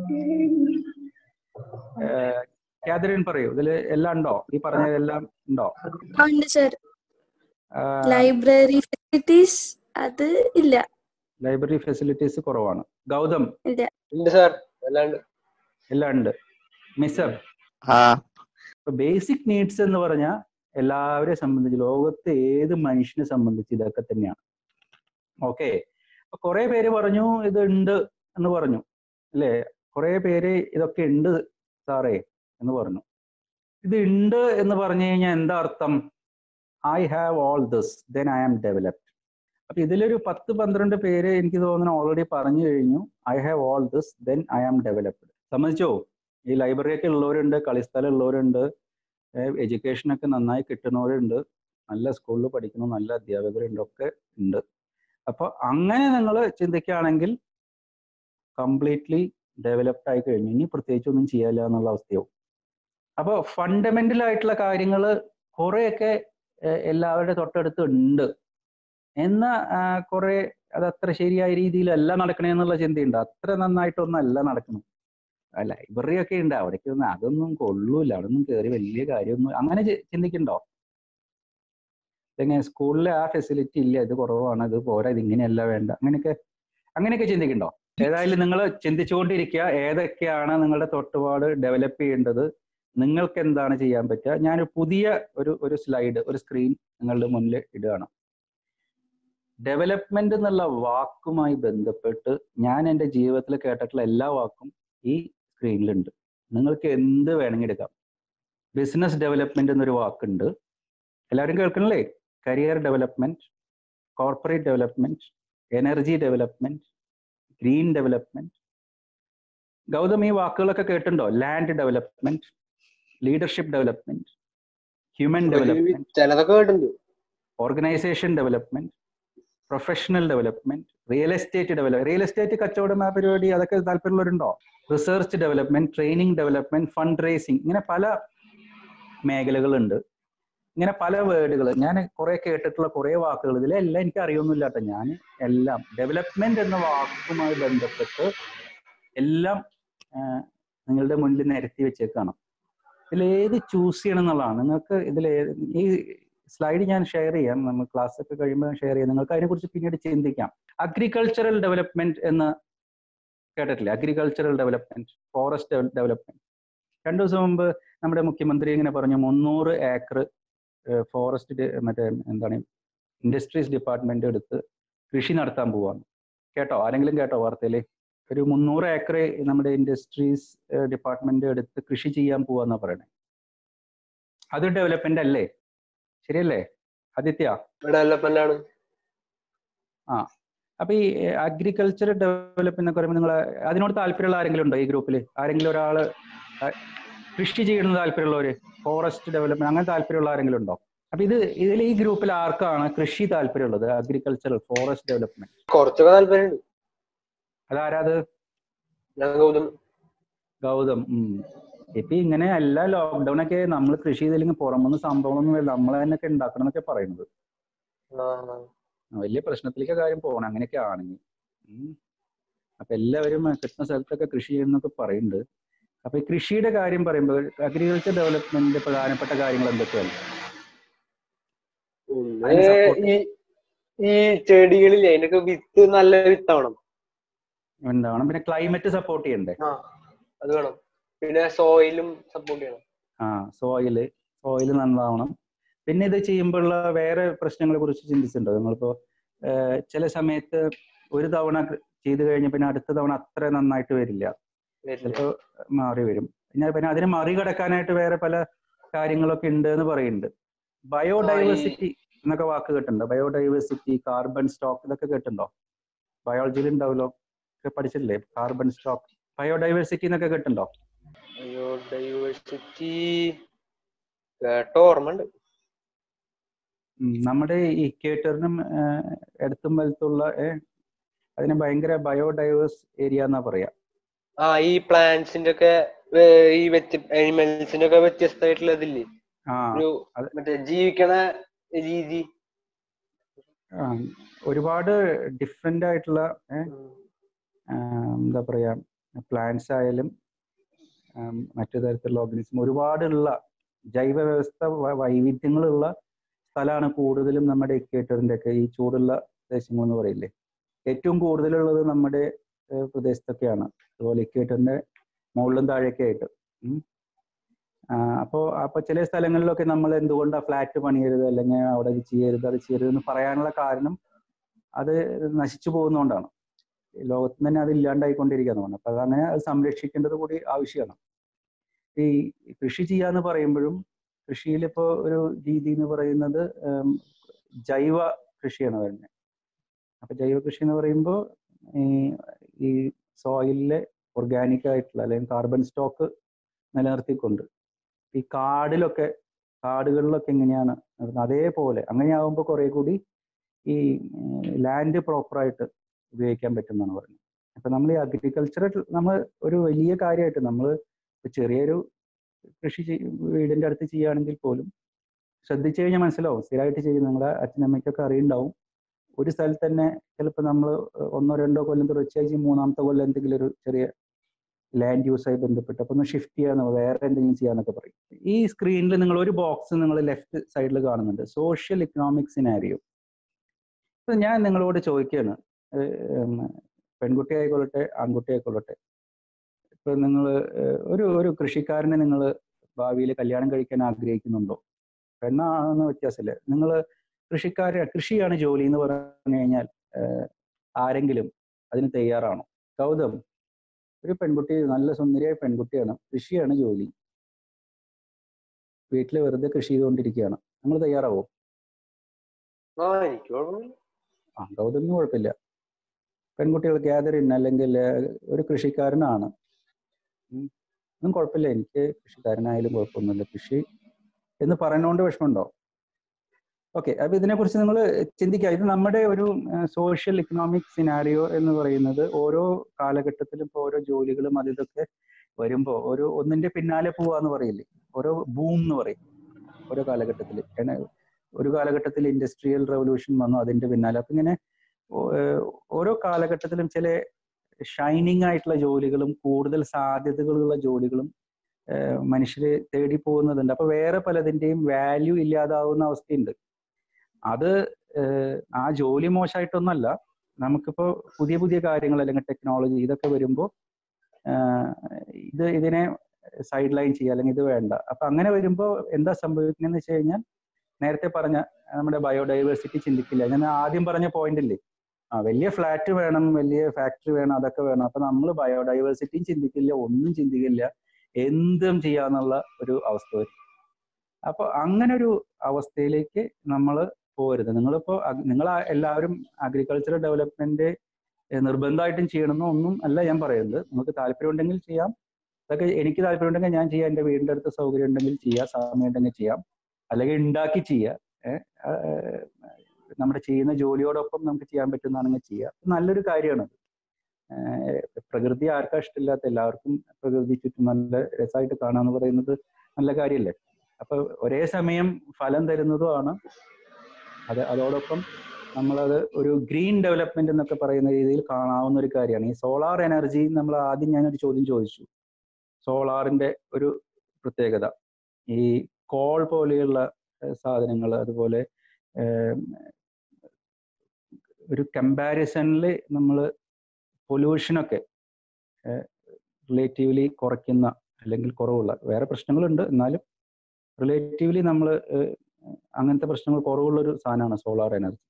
കാതറിൻ പറയൂ ഇതിൽ എല്ലാം ഉണ്ടോ ഈ പറഞ്ഞതെല്ലാം ഉണ്ടോ ആ, ഉണ്ട് സർ ലൈബ്രറി ഫെസിലിറ്റീസ് അത് ഇല്ല ലൈബ്രറി ഫെസിലിറ്റീസ് കുറവാണ് ഗൗതം ഇല്ല ഉണ്ട് സാർ അല്ലാണ്ട് എല്ലാം ഉണ്ട് മിസർ ആ ഇപ്പൊ ബേസിക് നീഡ്സ് എന്ന് പറഞ്ഞാൽ എല്ലാവരെയും സംബന്ധിച്ച് ലോകത്ത് ഏത് മനുഷ്യനെ സംബന്ധിച്ച് ഇതൊക്കെ തന്നെയാണ് ഓക്കെ അപ്പൊ കുറെ പേര് പറഞ്ഞു ഇത് ഉണ്ട് എന്ന് പറഞ്ഞു അല്ലേ കുറെ പേര് ഇതൊക്കെ ഉണ്ട് സാറേ എന്ന് പറഞ്ഞു ഇത് ഉണ്ട് എന്ന് പറഞ്ഞു കഴിഞ്ഞാൽ എന്താ അർത്ഥം I have all this then I am developed അപ്പൊ ഇതിലൊരു പത്ത് പന്ത്രണ്ട് പേര് എനിക്ക് തോന്നുന്നു ഓൾറെഡി പറഞ്ഞു കഴിഞ്ഞു I have all this then I am developed സമ്മതിച്ചോ ഈ ലൈബ്രറി ഒക്കെ ഉള്ളവരുണ്ട് കളിസ്ഥലം ഉള്ളവരുണ്ട് എഡ്യൂക്കേഷൻ ഒക്കെ നന്നായി കിട്ടുന്നവരുണ്ട് നല്ല സ്കൂളിൽ പഠിക്കുന്ന നല്ല അധ്യാപകരുണ്ട് ഒക്കെ ഉണ്ട് അപ്പൊ അങ്ങനെ നിങ്ങൾ ചിന്തിക്കുകയാണെങ്കിൽ കംപ്ലീറ്റ്ലി ഡെവലപ്ഡ് ആയി കഴിഞ്ഞു ഇനി പ്രത്യേകിച്ച് ഒന്നും ചെയ്യാല്ല എന്നുള്ള അവസ്ഥയാവും അപ്പോൾ ഫണ്ടമെന്റൽ ആയിട്ടുള്ള കാര്യങ്ങൾ കുറെയൊക്കെ ഏഹ്, എല്ലാവരുടെ തൊട്ടടുത്ത് ഉണ്ട് എന്നാൽ കുറെ അത് അത്ര ശരിയായ രീതിയിലല്ല നടക്കണേന്നുള്ള ചിന്തയുണ്ട് അത്ര നന്നായിട്ടൊന്നും അല്ല നടക്കണം ലൈബ്രറി ഒക്കെ ഉണ്ട് അവിടേക്കൊന്നും അതൊന്നും കൊള്ളൂല അവിടൊന്നും കയറി വലിയ കാര്യമൊന്നും അങ്ങനെ ചി- ചിന്തിക്കണ്ടോ എങ്ങനെ സ്കൂളിൽ ആ ഫെസിലിറ്റി ഇല്ല ഇത് കുറവാണ് ഇത് പോരാ ഇത് ഇങ്ങനെയല്ല വേണ്ട അങ്ങനെയൊക്കെ അങ്ങനെയൊക്കെ ചിന്തിക്കണ്ടോ ഏതായാലും നിങ്ങൾ ചിന്തിച്ചുകൊണ്ടിരിക്കുക ഏതൊക്കെയാണ് നിങ്ങളുടെ തൊട്ടുപാട് ഡെവലപ്പ് ചെയ്യേണ്ടത് നിങ്ങൾക്ക് എന്താണ് ചെയ്യാൻ പറ്റുക ഞാൻ പുതിയ ഒരു ഒരു സ്ലൈഡ് ഒരു സ്ക്രീൻ നിങ്ങളുടെ മുന്നിൽ ഇടുകയാണ് ഡെവലപ്മെന്റ് എന്നുള്ള വാക്കുമായി ബന്ധപ്പെട്ട് ഞാൻ എൻ്റെ ജീവിതത്തിൽ കേട്ടിട്ടുള്ള എല്ലാ വാക്കും ഈ സ്ക്രീനിലുണ്ട് നിങ്ങൾക്ക് എന്ത് വേണമെങ്കിൽ എടുക്കാം ബിസിനസ് ഡെവലപ്മെന്റ് എന്നൊരു വാക്കുണ്ട് എല്ലാവരും കേൾക്കണില്ലേ career development corporate development energy development green development Gautham ഈ വാക്കുകളൊക്കെ കേട്ടിട്ടുണ്ടോ land development leadership development human development ചിലതൊക്കെ കേട്ടിട്ടുണ്ട് organisation development professional development real estate develop real estate കച്ചവടം ആ പരിപാടി അതൊക്കെ താല്പര്യമുള്ളവരുണ്ടോ research development training development fund raising ഇങ്ങനെ പല മേഖലകളുണ്ട് ഇങ്ങനെ പല വേർഡുകൾ ഞാൻ കുറെ കേട്ടിട്ടുള്ള കുറെ വാക്കുകൾ ഇതിലെല്ലാം എനിക്ക് അറിയൊന്നുമില്ല കേട്ടോ ഞാൻ എല്ലാം ഡെവലപ്മെന്റ് എന്ന വാക്കുമായി ബന്ധപ്പെട്ട് എല്ലാം ആ, നിങ്ങളുടെ മുന്നിൽ നിരത്തി വെച്ചേക്കാണ് ഇതിൽ ഏത് ചൂസ് ചെയ്യണം എന്നുള്ളതാണ് നിങ്ങൾക്ക് ഇതിൽ ഈ സ്ലൈഡ് ഞാൻ ഷെയർ ചെയ്യാം നമ്മൾ ക്ലാസ് ഒക്കെ കഴിയുമ്പോൾ ഷെയർ ചെയ്യാം നിങ്ങൾക്ക് അതിനെക്കുറിച്ച് പിന്നീട് ചിന്തിക്കാം അഗ്രികൾച്ചറൽ ഡെവലപ്മെന്റ് എന്ന് കേട്ടിട്ടില്ലേ അഗ്രികൾച്ചറൽ ഡെവലപ്മെന്റ് ഫോറസ്റ്റ് ഡെവലപ്മെന്റ് രണ്ടു ദിവസം മുമ്പ് നമ്മുടെ മുഖ്യമന്ത്രി ഇങ്ങനെ പറഞ്ഞു മുന്നൂറ് ഏക്കർ ഫോറസ്റ്റ് മറ്റേ എന്താണ് ഇൻഡസ്ട്രീസ് ഡിപ്പാർട്ട്മെന്റ് എടുത്ത് കൃഷി നടത്താൻ പോവാണ് കേട്ടോ ആരെങ്കിലും കേട്ടോ വാർത്തയിൽ ഒരു മുന്നൂറ് ഏക്കർ നമ്മുടെ ഇൻഡസ്ട്രീസ് ഡിപ്പാർട്ട്മെന്റ് എടുത്ത് കൃഷി ചെയ്യാൻ പോവാന്നാ പറയണേ അത് ഡെവലപ്മെന്റ് അല്ലേ ശരിയല്ലേ ആദിത്യ ഡെവലപ്മെന്റ് ആണ് അപ്പൊ ഈ അഗ്രികൾച്ചർ ഡെവലപ്മെന്റ് എന്നൊക്കെ പറയുമ്പോൾ നിങ്ങൾ അതിനോട് താല്പര്യമുള്ള ആരെങ്കിലും ഉണ്ടോ ഈ ഗ്രൂപ്പിൽ ആരെങ്കിലും ഒരാള് ആ, കൃഷി ചെയ്യണമെന്ന് താല്പര്യമുള്ളവര് ഫോറസ്റ്റ് ഡെവലപ്മെന്റ് അങ്ങനെ താല്പര്യമുള്ള ആരെങ്കിലും ഉണ്ടോ അപ്പൊ ഇത് ഇതിൽ ഈ ഗ്രൂപ്പിൽ ആർക്കാണ് കൃഷി താല്പര്യമുള്ളത് അഗ്രികൾച്ചറൽ ഫോറസ്റ്റ് ഡെവലപ്മെന്റ് കുറച്ചൊക്കെ താല്പര്യമുണ്ട് അതാരാത് ഞാൻ ഗൗതം ഗൗതം ഉം. ഇപ്പൊ ഇങ്ങനെ എല്ലാ ലോക്ക്ഡൌൺ ഒക്കെ നമ്മൾ കൃഷി ചെയ്തില്ലെങ്കിൽ പുറമൊന്നും സംഭവമൊന്നും ഇല്ല നമ്മൾ തന്നെ ഒക്കെ ഉണ്ടാക്കണം എന്നൊക്കെ പറയുന്നത് ആ, വലിയ പ്രശ്നത്തിലേക്ക് കാര്യം പോകണം അങ്ങനെയൊക്കെ ആണെങ്കിൽ ഉം. അപ്പൊ എല്ലാവരും കിട്ടുന്ന സ്ഥലത്തൊക്കെ കൃഷി ചെയ്യുന്നൊക്കെ പറയുന്നുണ്ട് അപ്പൊ ഈ കൃഷിയുടെ കാര്യം പറയുമ്പോൾ അഗ്രികൾച്ചർ ഡെവലപ്മെന്റിന്റെ പ്രധാനപ്പെട്ട കാര്യങ്ങൾ എന്തൊക്കെയാണ് ഒന്ന് അതിന് support- ഈ ഈ ചെടികളില്ലേ അതിനൊക്കെ വിത്ത് നല്ല വിത്താവണം ഉണ്ടാവണം പിന്നെ ക്ലൈമറ്റ് സപ്പോർട്ട് ചെയ്യണ്ടേ ആ അത് വേണം പിന്നെ സോയിലും സപ്പോർട്ട് ചെയ്യണം ആ സോയില് സോയില് നന്നാവണം പിന്നെ ഇത് ചെയ്യുമ്പോഴുള്ള വേറെ പ്രശ്നങ്ങളെ കുറിച്ച് ചിന്തിച്ചിട്ടുണ്ടോ നിങ്ങളിപ്പോ ഏഹ്, ചില സമയത്ത് ഒരു തവണ കൃ- ചെയ്ത് കഴിഞ്ഞ പിന്നെ അടുത്ത തവണ അത്ര നന്നായിട്ട് വരില്ല വരില്ല. ചിലപ്പോ മാറി വരും പിന്നെ പിന്നെ അതിനെ മറികടക്കാനായിട്ട് വേറെ പല കാര്യങ്ങളൊക്കെ ഉണ്ട് എന്ന് പറയുന്നുണ്ട് ബയോഡൈവേഴ്സിറ്റി എന്നൊക്കെ വാക്ക് കേട്ടിട്ടുണ്ടോ ബയോഡൈവേഴ്സിറ്റി കാർബൺ സ്റ്റോക്ക് ഇതൊക്കെ കേട്ടിട്ടുണ്ടോ ബയോളജിയിൽ ഉണ്ടാവല്ലോ ഒക്കെ പഠിച്ചിട്ടില്ലേ കാർബൺ സ്റ്റോക്ക് ബയോഡൈവേഴ്സിറ്റി എന്നൊക്കെ കേട്ടിട്ടുണ്ടോ ബയോഡൈവേഴ്സിറ്റി കേട്ട ഓർമ്മ ഉണ്ട് ഉം, നമ്മുടെ ഈ ഇക്വേറ്ററിനും അടുത്തും വലത്തുള്ള ഏഹ്, അതിന് ഭയങ്കര ബയോഡൈവേഴ്സ് ഏരിയ എന്നാ പറയാ ആ ഈ പ്ലാന്റ്സിന്റെ ഒക്കെ ഏ, ഈ അനിമൽസിന്റെ ഒക്കെ വ്യത്യസ്തമായിട്ടുള്ള ഇതില്ലേ ആ ഒരു അത് മറ്റേ ജീവിക്കണ രീതി ആ, ഒരുപാട് ഡിഫറെന്റ് ആയിട്ടുള്ള ഏഹ്, ആ, എന്താ പറയാ പ്ലാന്റ്സ് ആയാലും ആം, മറ്റു തരത്തിലുള്ള ഓർഗനിസം ഒരുപാടുള്ള ജൈവ വ്യവസ്ഥ വ- വൈവിധ്യങ്ങളുള്ള സ്ഥലമാണ് കൂടുതലും നമ്മുടെ ഇക്വേറ്ററിന്റെ ഒക്കെ ഈ ചൂടുള്ള പ്രദേശങ്ങൾ എന്ന് പറയില്ലേ ഏറ്റവും കൂടുതലുള്ളത് നമ്മുടെ ഏഹ്, പ്രദേശത്തൊക്കെയാണ് അതുപോലെ ഇക്വേറ്ററിന്റെ മുകളിലും താഴെയൊക്കെ ആയിട്ട് ഉം. ആ, അപ്പോ അപ്പൊ ചില സ്ഥലങ്ങളിലൊക്കെ നമ്മൾ എന്തുകൊണ്ടാ ഫ്ലാറ്റ് പണിയരുത് അല്ലെങ്കിൽ അവിടെ ഇത് ചെയ്യരുത് അത് ചെയ്യരുത് എന്ന് പറയാനുള്ള കാരണം അത് നശിച്ചു പോകുന്നതുകൊണ്ടാണ് ഈ ലോകത്ത് തന്നെ അത് ഇല്ലാണ്ടായിക്കൊണ്ടിരിക്കുകയാണ് അപ്പൊ അതങ്ങനെ അത് സംരക്ഷിക്കേണ്ടത് കൂടി ആവശ്യമാണ് ഈ കൃഷി ചെയ്യാന്ന് പറയുമ്പോഴും കൃഷിയിൽ ഇപ്പോൾ ഒരു രീതി എന്ന് പറയുന്നത് ഉം, ജൈവ കൃഷിയാണ് വരുന്നത് അപ്പൊ ജൈവ കൃഷി എന്ന് പറയുമ്പോൾ ഈ ഈ സോയിലിലെ ഓർഗാനിക് ആയിട്ടുള്ള അല്ലെങ്കിൽ കാർബൺ സ്റ്റോക്ക് നിലനിർത്തിക്കൊണ്ട് ഈ കാടിലൊക്കെ കാടുകളിലൊക്കെ എങ്ങനെയാണ് നടക്കുന്നത് അതേപോലെ അങ്ങനെയാകുമ്പോൾ കുറെ കൂടി ഈ ലാൻഡ് പ്രോപ്പറായിട്ട് ഉപയോഗിക്കാൻ പറ്റുമെന്നാണ് പറയുന്നത് അപ്പൊ നമ്മൾ ഈ അഗ്രികൾച്ചറൽ നമ്മൾ ഒരു വലിയ കാര്യമായിട്ട് നമ്മൾ ചെറിയൊരു കൃഷി ചെയ്- വീടിന്റെ അടുത്ത് ചെയ്യുകയാണെങ്കിൽ പോലും ശ്രദ്ധിച്ചു കഴിഞ്ഞാൽ മനസ്സിലാവും സ്ഥിരമായിട്ട് ചെയ്യും നിങ്ങളുടെ അച്ഛനമ്മയ്ക്കൊക്കെ അറിയുണ്ടാവും ഒരു സ്ഥലത്ത് തന്നെ ചിലപ്പോൾ നമ്മൾ ഒന്നോ രണ്ടോ കൊല്ലം തുടർച്ചയായി ചെയ്യും മൂന്നാമത്തെ കൊല്ലം എന്തെങ്കിലും ഒരു ചെറിയ ലാൻഡ് യൂസായി ബന്ധപ്പെട്ട് അപ്പൊ ഒന്ന് ഷിഫ്റ്റ് ചെയ്യാന്ന് വേറെ എന്തെങ്കിലും ചെയ്യാന്നൊക്കെ പറയും ഈ സ്ക്രീനിൽ നിങ്ങൾ ഒരു ബോക്സ് നിങ്ങൾ ലെഫ്റ്റ് സൈഡിൽ കാണുന്നുണ്ട് സോഷ്യൽ ഇക്കണോമിക് സിനാരിയോ ഇപ്പൊ ഞാൻ നിങ്ങളോട് ചോദിക്കുകയാണ് ഏഹ് ഉം, പെൺകുട്ടി ആയിക്കൊള്ളട്ടെ ആൺകുട്ടി ആയിക്കൊള്ളട്ടെ ഇപ്പൊ നിങ്ങൾ ഒരു ഒരു കൃഷിക്കാരനെ നിങ്ങൾ ഭാവിയിൽ കല്യാണം കഴിക്കാൻ ആഗ്രഹിക്കുന്നുണ്ടോ പെണ്ണാണെന്ന് വ്യത്യാസമില്ല നിങ്ങൾ കൃഷിക്കാരെ കൃഷിയാണ് ജോലി എന്ന് പറഞ്ഞു കഴിഞ്ഞാൽ ഏഹ് ആരെങ്കിലും അതിന് തയ്യാറാണോ ഗൗതം ഒരു പെൺകുട്ടി നല്ല സുന്ദരിയായ പെൺകുട്ടിയാണ് കൃഷിയാണ് ജോലി വീട്ടിൽ വെറുതെ കൃഷി ചെയ്തുകൊണ്ടിരിക്കുകയാണ് നിങ്ങൾ തയ്യാറാവോ ആ എനിക്ക് കുഴപ്പമില്ല ആ ഗൗതമിന് കുഴപ്പമില്ല പെൺകുട്ടികൾ ഗ്യാതറിൻ അല്ലെങ്കിൽ ഏഹ്, ഒരു കൃഷിക്കാരനാണ് ഉം. ഒന്നും കുഴപ്പമില്ല എനിക്ക് കൃഷിക്കാരനായാലും കുഴപ്പമൊന്നുമില്ല കൃഷി എന്ന് പറയുന്നതുകൊണ്ട് വിഷമമുണ്ടോ ഓക്കെ അപ്പൊ ഇതിനെക്കുറിച്ച് നിങ്ങൾ ചിന്തിക്കുക ഇത് നമ്മുടെ ഒരു സോഷ്യൽ ഇക്കണോമിക് സിനാരിയോ എന്ന് പറയുന്നത് ഓരോ കാലഘട്ടത്തിലും ഇപ്പോൾ ഓരോ ജോലികളും അത് ഇതൊക്കെ വരുമ്പോൾ ഒരു ഒന്നിന്റെ പിന്നാലെ പോവാന്ന് പറയില്ലേ ഓരോ ബൂം എന്ന് പറയും ഓരോ കാലഘട്ടത്തിൽ ഒരു കാലഘട്ടത്തിൽ ഇൻഡസ്ട്രിയൽ റവല്യൂഷൻ വന്നു അതിന്റെ പിന്നാലെ അപ്പൊ ഇങ്ങനെ ഓ- ഏഹ് ഓരോ കാലഘട്ടത്തിലും ചില ഷൈനിങ് ആയിട്ടുള്ള ജോലികളും കൂടുതൽ സാധ്യതകളുള്ള ജോലികളും മനുഷ്യർ തേടി പോകുന്നതുണ്ട് അപ്പൊ വേറെ പലതിന്റെയും വാല്യൂ ഇല്ലാതാവുന്ന അവസ്ഥയുണ്ട് അത് ഏഹ് ആ ജോലി മോശമായിട്ടൊന്നല്ല നമുക്കിപ്പോ പുതിയ പുതിയ കാര്യങ്ങൾ അല്ലെങ്കിൽ ടെക്നോളജി ഇതൊക്കെ വരുമ്പോൾ ഇത് ഇതിനെ സൈഡ് ലൈൻ ചെയ്യുക അല്ലെങ്കിൽ ഇത് വേണ്ട അപ്പൊ അങ്ങനെ വരുമ്പോൾ എന്താ സംഭവിക്കുന്നതെന്ന് വെച്ച് കഴിഞ്ഞാൽ നേരത്തെ പറഞ്ഞ നമ്മുടെ ബയോഡൈവേഴ്സിറ്റി ചിന്തിക്കില്ല ഞാൻ ആദ്യം പറഞ്ഞ പോയിന്റ് ഇല്ലേ ആ വലിയ ഫ്ലാറ്റ് വേണം വലിയ ഫാക്ടറി വേണം അതൊക്കെ വേണം അപ്പൊ നമ്മൾ ബയോഡൈവേഴ്സിറ്റിയും ചിന്തിക്കില്ല ഒന്നും ചിന്തിക്കില്ല എന്തും ചെയ്യാന്നുള്ള ഒരു അവസ്ഥ വരും അപ്പൊ അങ്ങനെ ഒരു അവസ്ഥയിലേക്ക് നമ്മൾ പോരുത് നിങ്ങളിപ്പോ നിങ്ങൾ എല്ലാവരും അഗ്രികൾച്ചറൽ ഡെവലപ്മെന്റ് നിർബന്ധമായിട്ടും ചെയ്യണമെന്നോ ഒന്നും അല്ല ഞാൻ പറയുന്നത് നിങ്ങൾക്ക് താല്പര്യം ഉണ്ടെങ്കിൽ ചെയ്യാം അതൊക്കെ എനിക്ക് താല്പര്യം ഉണ്ടെങ്കിൽ ഞാൻ ചെയ്യാം എൻ്റെ വീടിൻ്റെ അടുത്ത് സൗകര്യം ഉണ്ടെങ്കിൽ ചെയ്യാം സമയം ഉണ്ടെങ്കിൽ ചെയ്യാം അല്ലെങ്കിൽ ഉണ്ടാക്കി ചെയ്യാം ഏഹ് ആഹ് നമ്മുടെ ചെയ്യുന്ന ജോലിയോടൊപ്പം നമുക്ക് ചെയ്യാൻ പറ്റുന്നതാണെങ്കിൽ ചെയ്യാം നല്ലൊരു കാര്യമാണ് പ്രകൃതി ആർക്കാ ഇഷ്ടമില്ലാത്ത എല്ലാവർക്കും പ്രകൃതി ചുറ്റും നല്ല രസമായിട്ട് കാണാന്ന് പറയുന്നത് നല്ല കാര്യമല്ലേ അപ്പൊ ഒരേ സമയം ഫലം തരുന്നതുമാണ് അത് അതോടൊപ്പം നമ്മളത് ഒരു ഗ്രീൻ ഡെവലപ്മെന്റ് എന്നൊക്കെ പറയുന്ന രീതിയിൽ കാണാവുന്ന ഒരു കാര്യമാണ് ഈ സോളാർ എനർജി നമ്മൾ ആദ്യം ഞാനൊരു ചോദ്യം ചോദിച്ചു സോളാറിന്റെ ഒരു പ്രത്യേകത ഈ കോൾ പോലെയുള്ള സാധനങ്ങൾ അതുപോലെ ഒരു കമ്പാരിസണിൽ നമ്മൾ പൊല്യൂഷനൊക്കെ റിലേറ്റീവ്ലി കുറയ്ക്കുന്ന അല്ലെങ്കിൽ കുറവുള്ള വേറെ പ്രശ്നങ്ങളുണ്ട് എന്നാലും റിലേറ്റീവ്ലി നമ്മൾ അങ്ങനത്തെ പ്രശ്നങ്ങൾ കുറവുള്ള ഒരു സാധനമാണ് സോളാർ എനർജി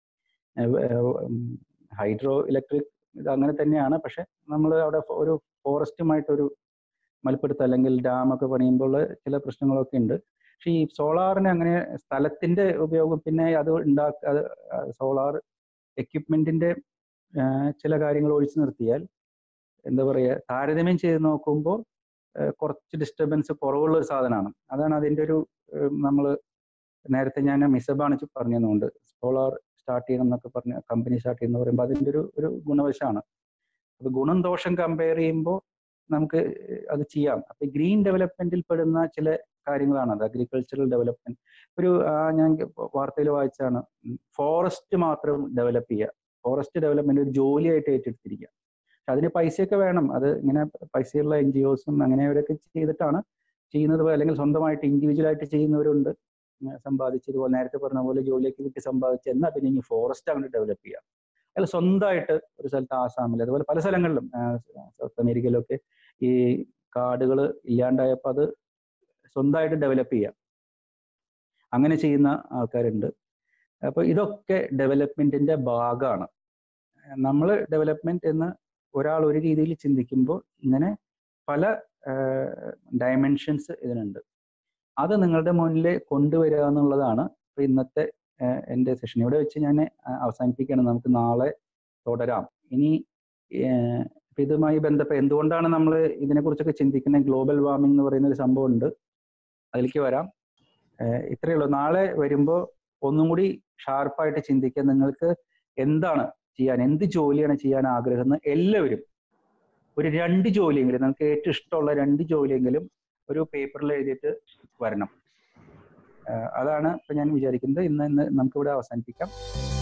ഹൈഡ്രോ ഇലക്ട്രിക് ഇത് അങ്ങനെ തന്നെയാണ് പക്ഷെ നമ്മൾ അവിടെ ഒരു ഫോറസ്റ്റുമായിട്ടൊരു മൽപ്പെടുത്ത അല്ലെങ്കിൽ ഡാം ഒക്കെ പണിയുമ്പോൾ ചില പ്രശ്നങ്ങളൊക്കെ ഉണ്ട് പക്ഷെ ഈ സോളാറിന് അങ്ങനെ സ്ഥലത്തിന്റെ ഉപയോഗം പിന്നെ അത് ഉണ്ടാക്ക അത് സോളാർ എക്യുപ്മെന്റിന്റെ ചില കാര്യങ്ങൾ ഒഴിച്ചു നിർത്തിയാൽ എന്താ പറയുക താരതമ്യം ചെയ്ത് നോക്കുമ്പോൾ കുറച്ച് ഡിസ്റ്റർബൻസ് കുറവുള്ള ഒരു സാധനമാണ് അതാണ് അതിൻ്റെ ഒരു നമ്മൾ നേരത്തെ ഞാൻ മിസബാണ് പറഞ്ഞതുകൊണ്ട് സോളാർ സ്റ്റാർട്ട് ചെയ്യണം എന്നൊക്കെ പറഞ്ഞ കമ്പനി സ്റ്റാർട്ട് ചെയ്യുന്ന പറയുമ്പോൾ അതിൻ്റെ ഒരു ഒരു ഗുണവശമാണ് അപ്പൊ ഗുണം ദോഷം കമ്പയർ ചെയ്യുമ്പോൾ നമുക്ക് അത് ചെയ്യാം അപ്പൊ ഗ്രീൻ ഡെവലപ്മെന്റിൽ പെടുന്ന ചില കാര്യങ്ങളാണ് അത് അഗ്രികൾച്ചറൽ ഡെവലപ്മെന്റ് ഒരു ഞാൻ വാർത്തയിൽ വായിച്ചാണ് ഫോറസ്റ്റ് മാത്രം ഡെവലപ്പ് ചെയ്യുക ഫോറസ്റ്റ് ഡെവലപ്മെന്റ് ഒരു ജോലിയായിട്ട് ഏറ്റെടുത്തിരിക്കുക പക്ഷെ അതിന് പൈസയൊക്കെ വേണം അത് ഇങ്ങനെ പൈസയുള്ള എൻ ജി ഒസും അങ്ങനെ അവരൊക്കെ ചെയ്തിട്ടാണ് ചെയ്യുന്നത് അല്ലെങ്കിൽ സ്വന്തമായിട്ട് ഇൻഡിവിജ്വൽ ആയിട്ട് ചെയ്യുന്നവരുണ്ട് സമ്പാദിച്ചതുപോലെ നേരത്തെ പറഞ്ഞ പോലെ ജോലിയൊക്കെ കിട്ടി സമ്പാദിച്ച് എന്നാൽ പിന്നെ ഇനി ഫോറസ്റ്റ് അങ്ങോട്ട് ഡെവലപ്പ് ചെയ്യുക അല്ല സ്വന്തമായിട്ട് ഒരു സ്ഥലത്ത് ആസാമിൽ അതുപോലെ പല സ്ഥലങ്ങളിലും സൗത്ത് അമേരിക്കയിലൊക്കെ ഈ കാടുകൾ ഇല്ലാണ്ടായപ്പോൾ അത് സ്വന്തമായിട്ട് ഡെവലപ്പ് ചെയ്യുക അങ്ങനെ ചെയ്യുന്ന ആൾക്കാരുണ്ട് അപ്പോൾ ഇതൊക്കെ ഡെവലപ്മെന്റിന്റെ ഭാഗമാണ് നമ്മൾ ഡെവലപ്മെന്റ് എന്ന് ഒരാൾ ഒരു രീതിയിൽ ചിന്തിക്കുമ്പോൾ ഇങ്ങനെ പല ഡയമെൻഷൻസ് ഇതിനുണ്ട് അത് നിങ്ങളുടെ മുന്നിൽ കൊണ്ടുവരിക എന്നുള്ളതാണ് ഇപ്പൊ ഇന്നത്തെ എൻ്റെ സെഷൻ ഇവിടെ വെച്ച് ഞാൻ അവസാനിപ്പിക്കുകയാണ് നമുക്ക് നാളെ തുടരാം ഇനി ഇതുമായി ബന്ധപ്പെട്ട് എന്തുകൊണ്ടാണ് നമ്മൾ ഇതിനെക്കുറിച്ചൊക്കെ ചിന്തിക്കുന്നത് ഗ്ലോബൽ വാർമിംഗ് എന്ന് പറയുന്ന ഒരു സംഭവം ഉണ്ട് അതിലേക്ക് വരാം ഇത്രയേ ഉള്ളൂ നാളെ വരുമ്പോൾ ഒന്നും കൂടി ഷാർപ്പായിട്ട് ചിന്തിക്കാൻ നിങ്ങൾക്ക് എന്താണ് ചെയ്യാൻ എന്ത് ജോലിയാണ് ചെയ്യാൻ ആഗ്രഹം എല്ലാവരും ഒരു രണ്ട് ജോലിയെങ്കിലും നമുക്ക് ഏറ്റവും ഇഷ്ടമുള്ള രണ്ട് ജോലിയെങ്കിലും ഒരു പേപ്പറിൽ എഴുതിയിട്ട് വരണം ആഹ് അതാണ് ഇപ്പൊ ഞാൻ വിചാരിക്കുന്നത് ഇന്ന് ഇന്ന് നമുക്കിവിടെ അവസാനിപ്പിക്കാം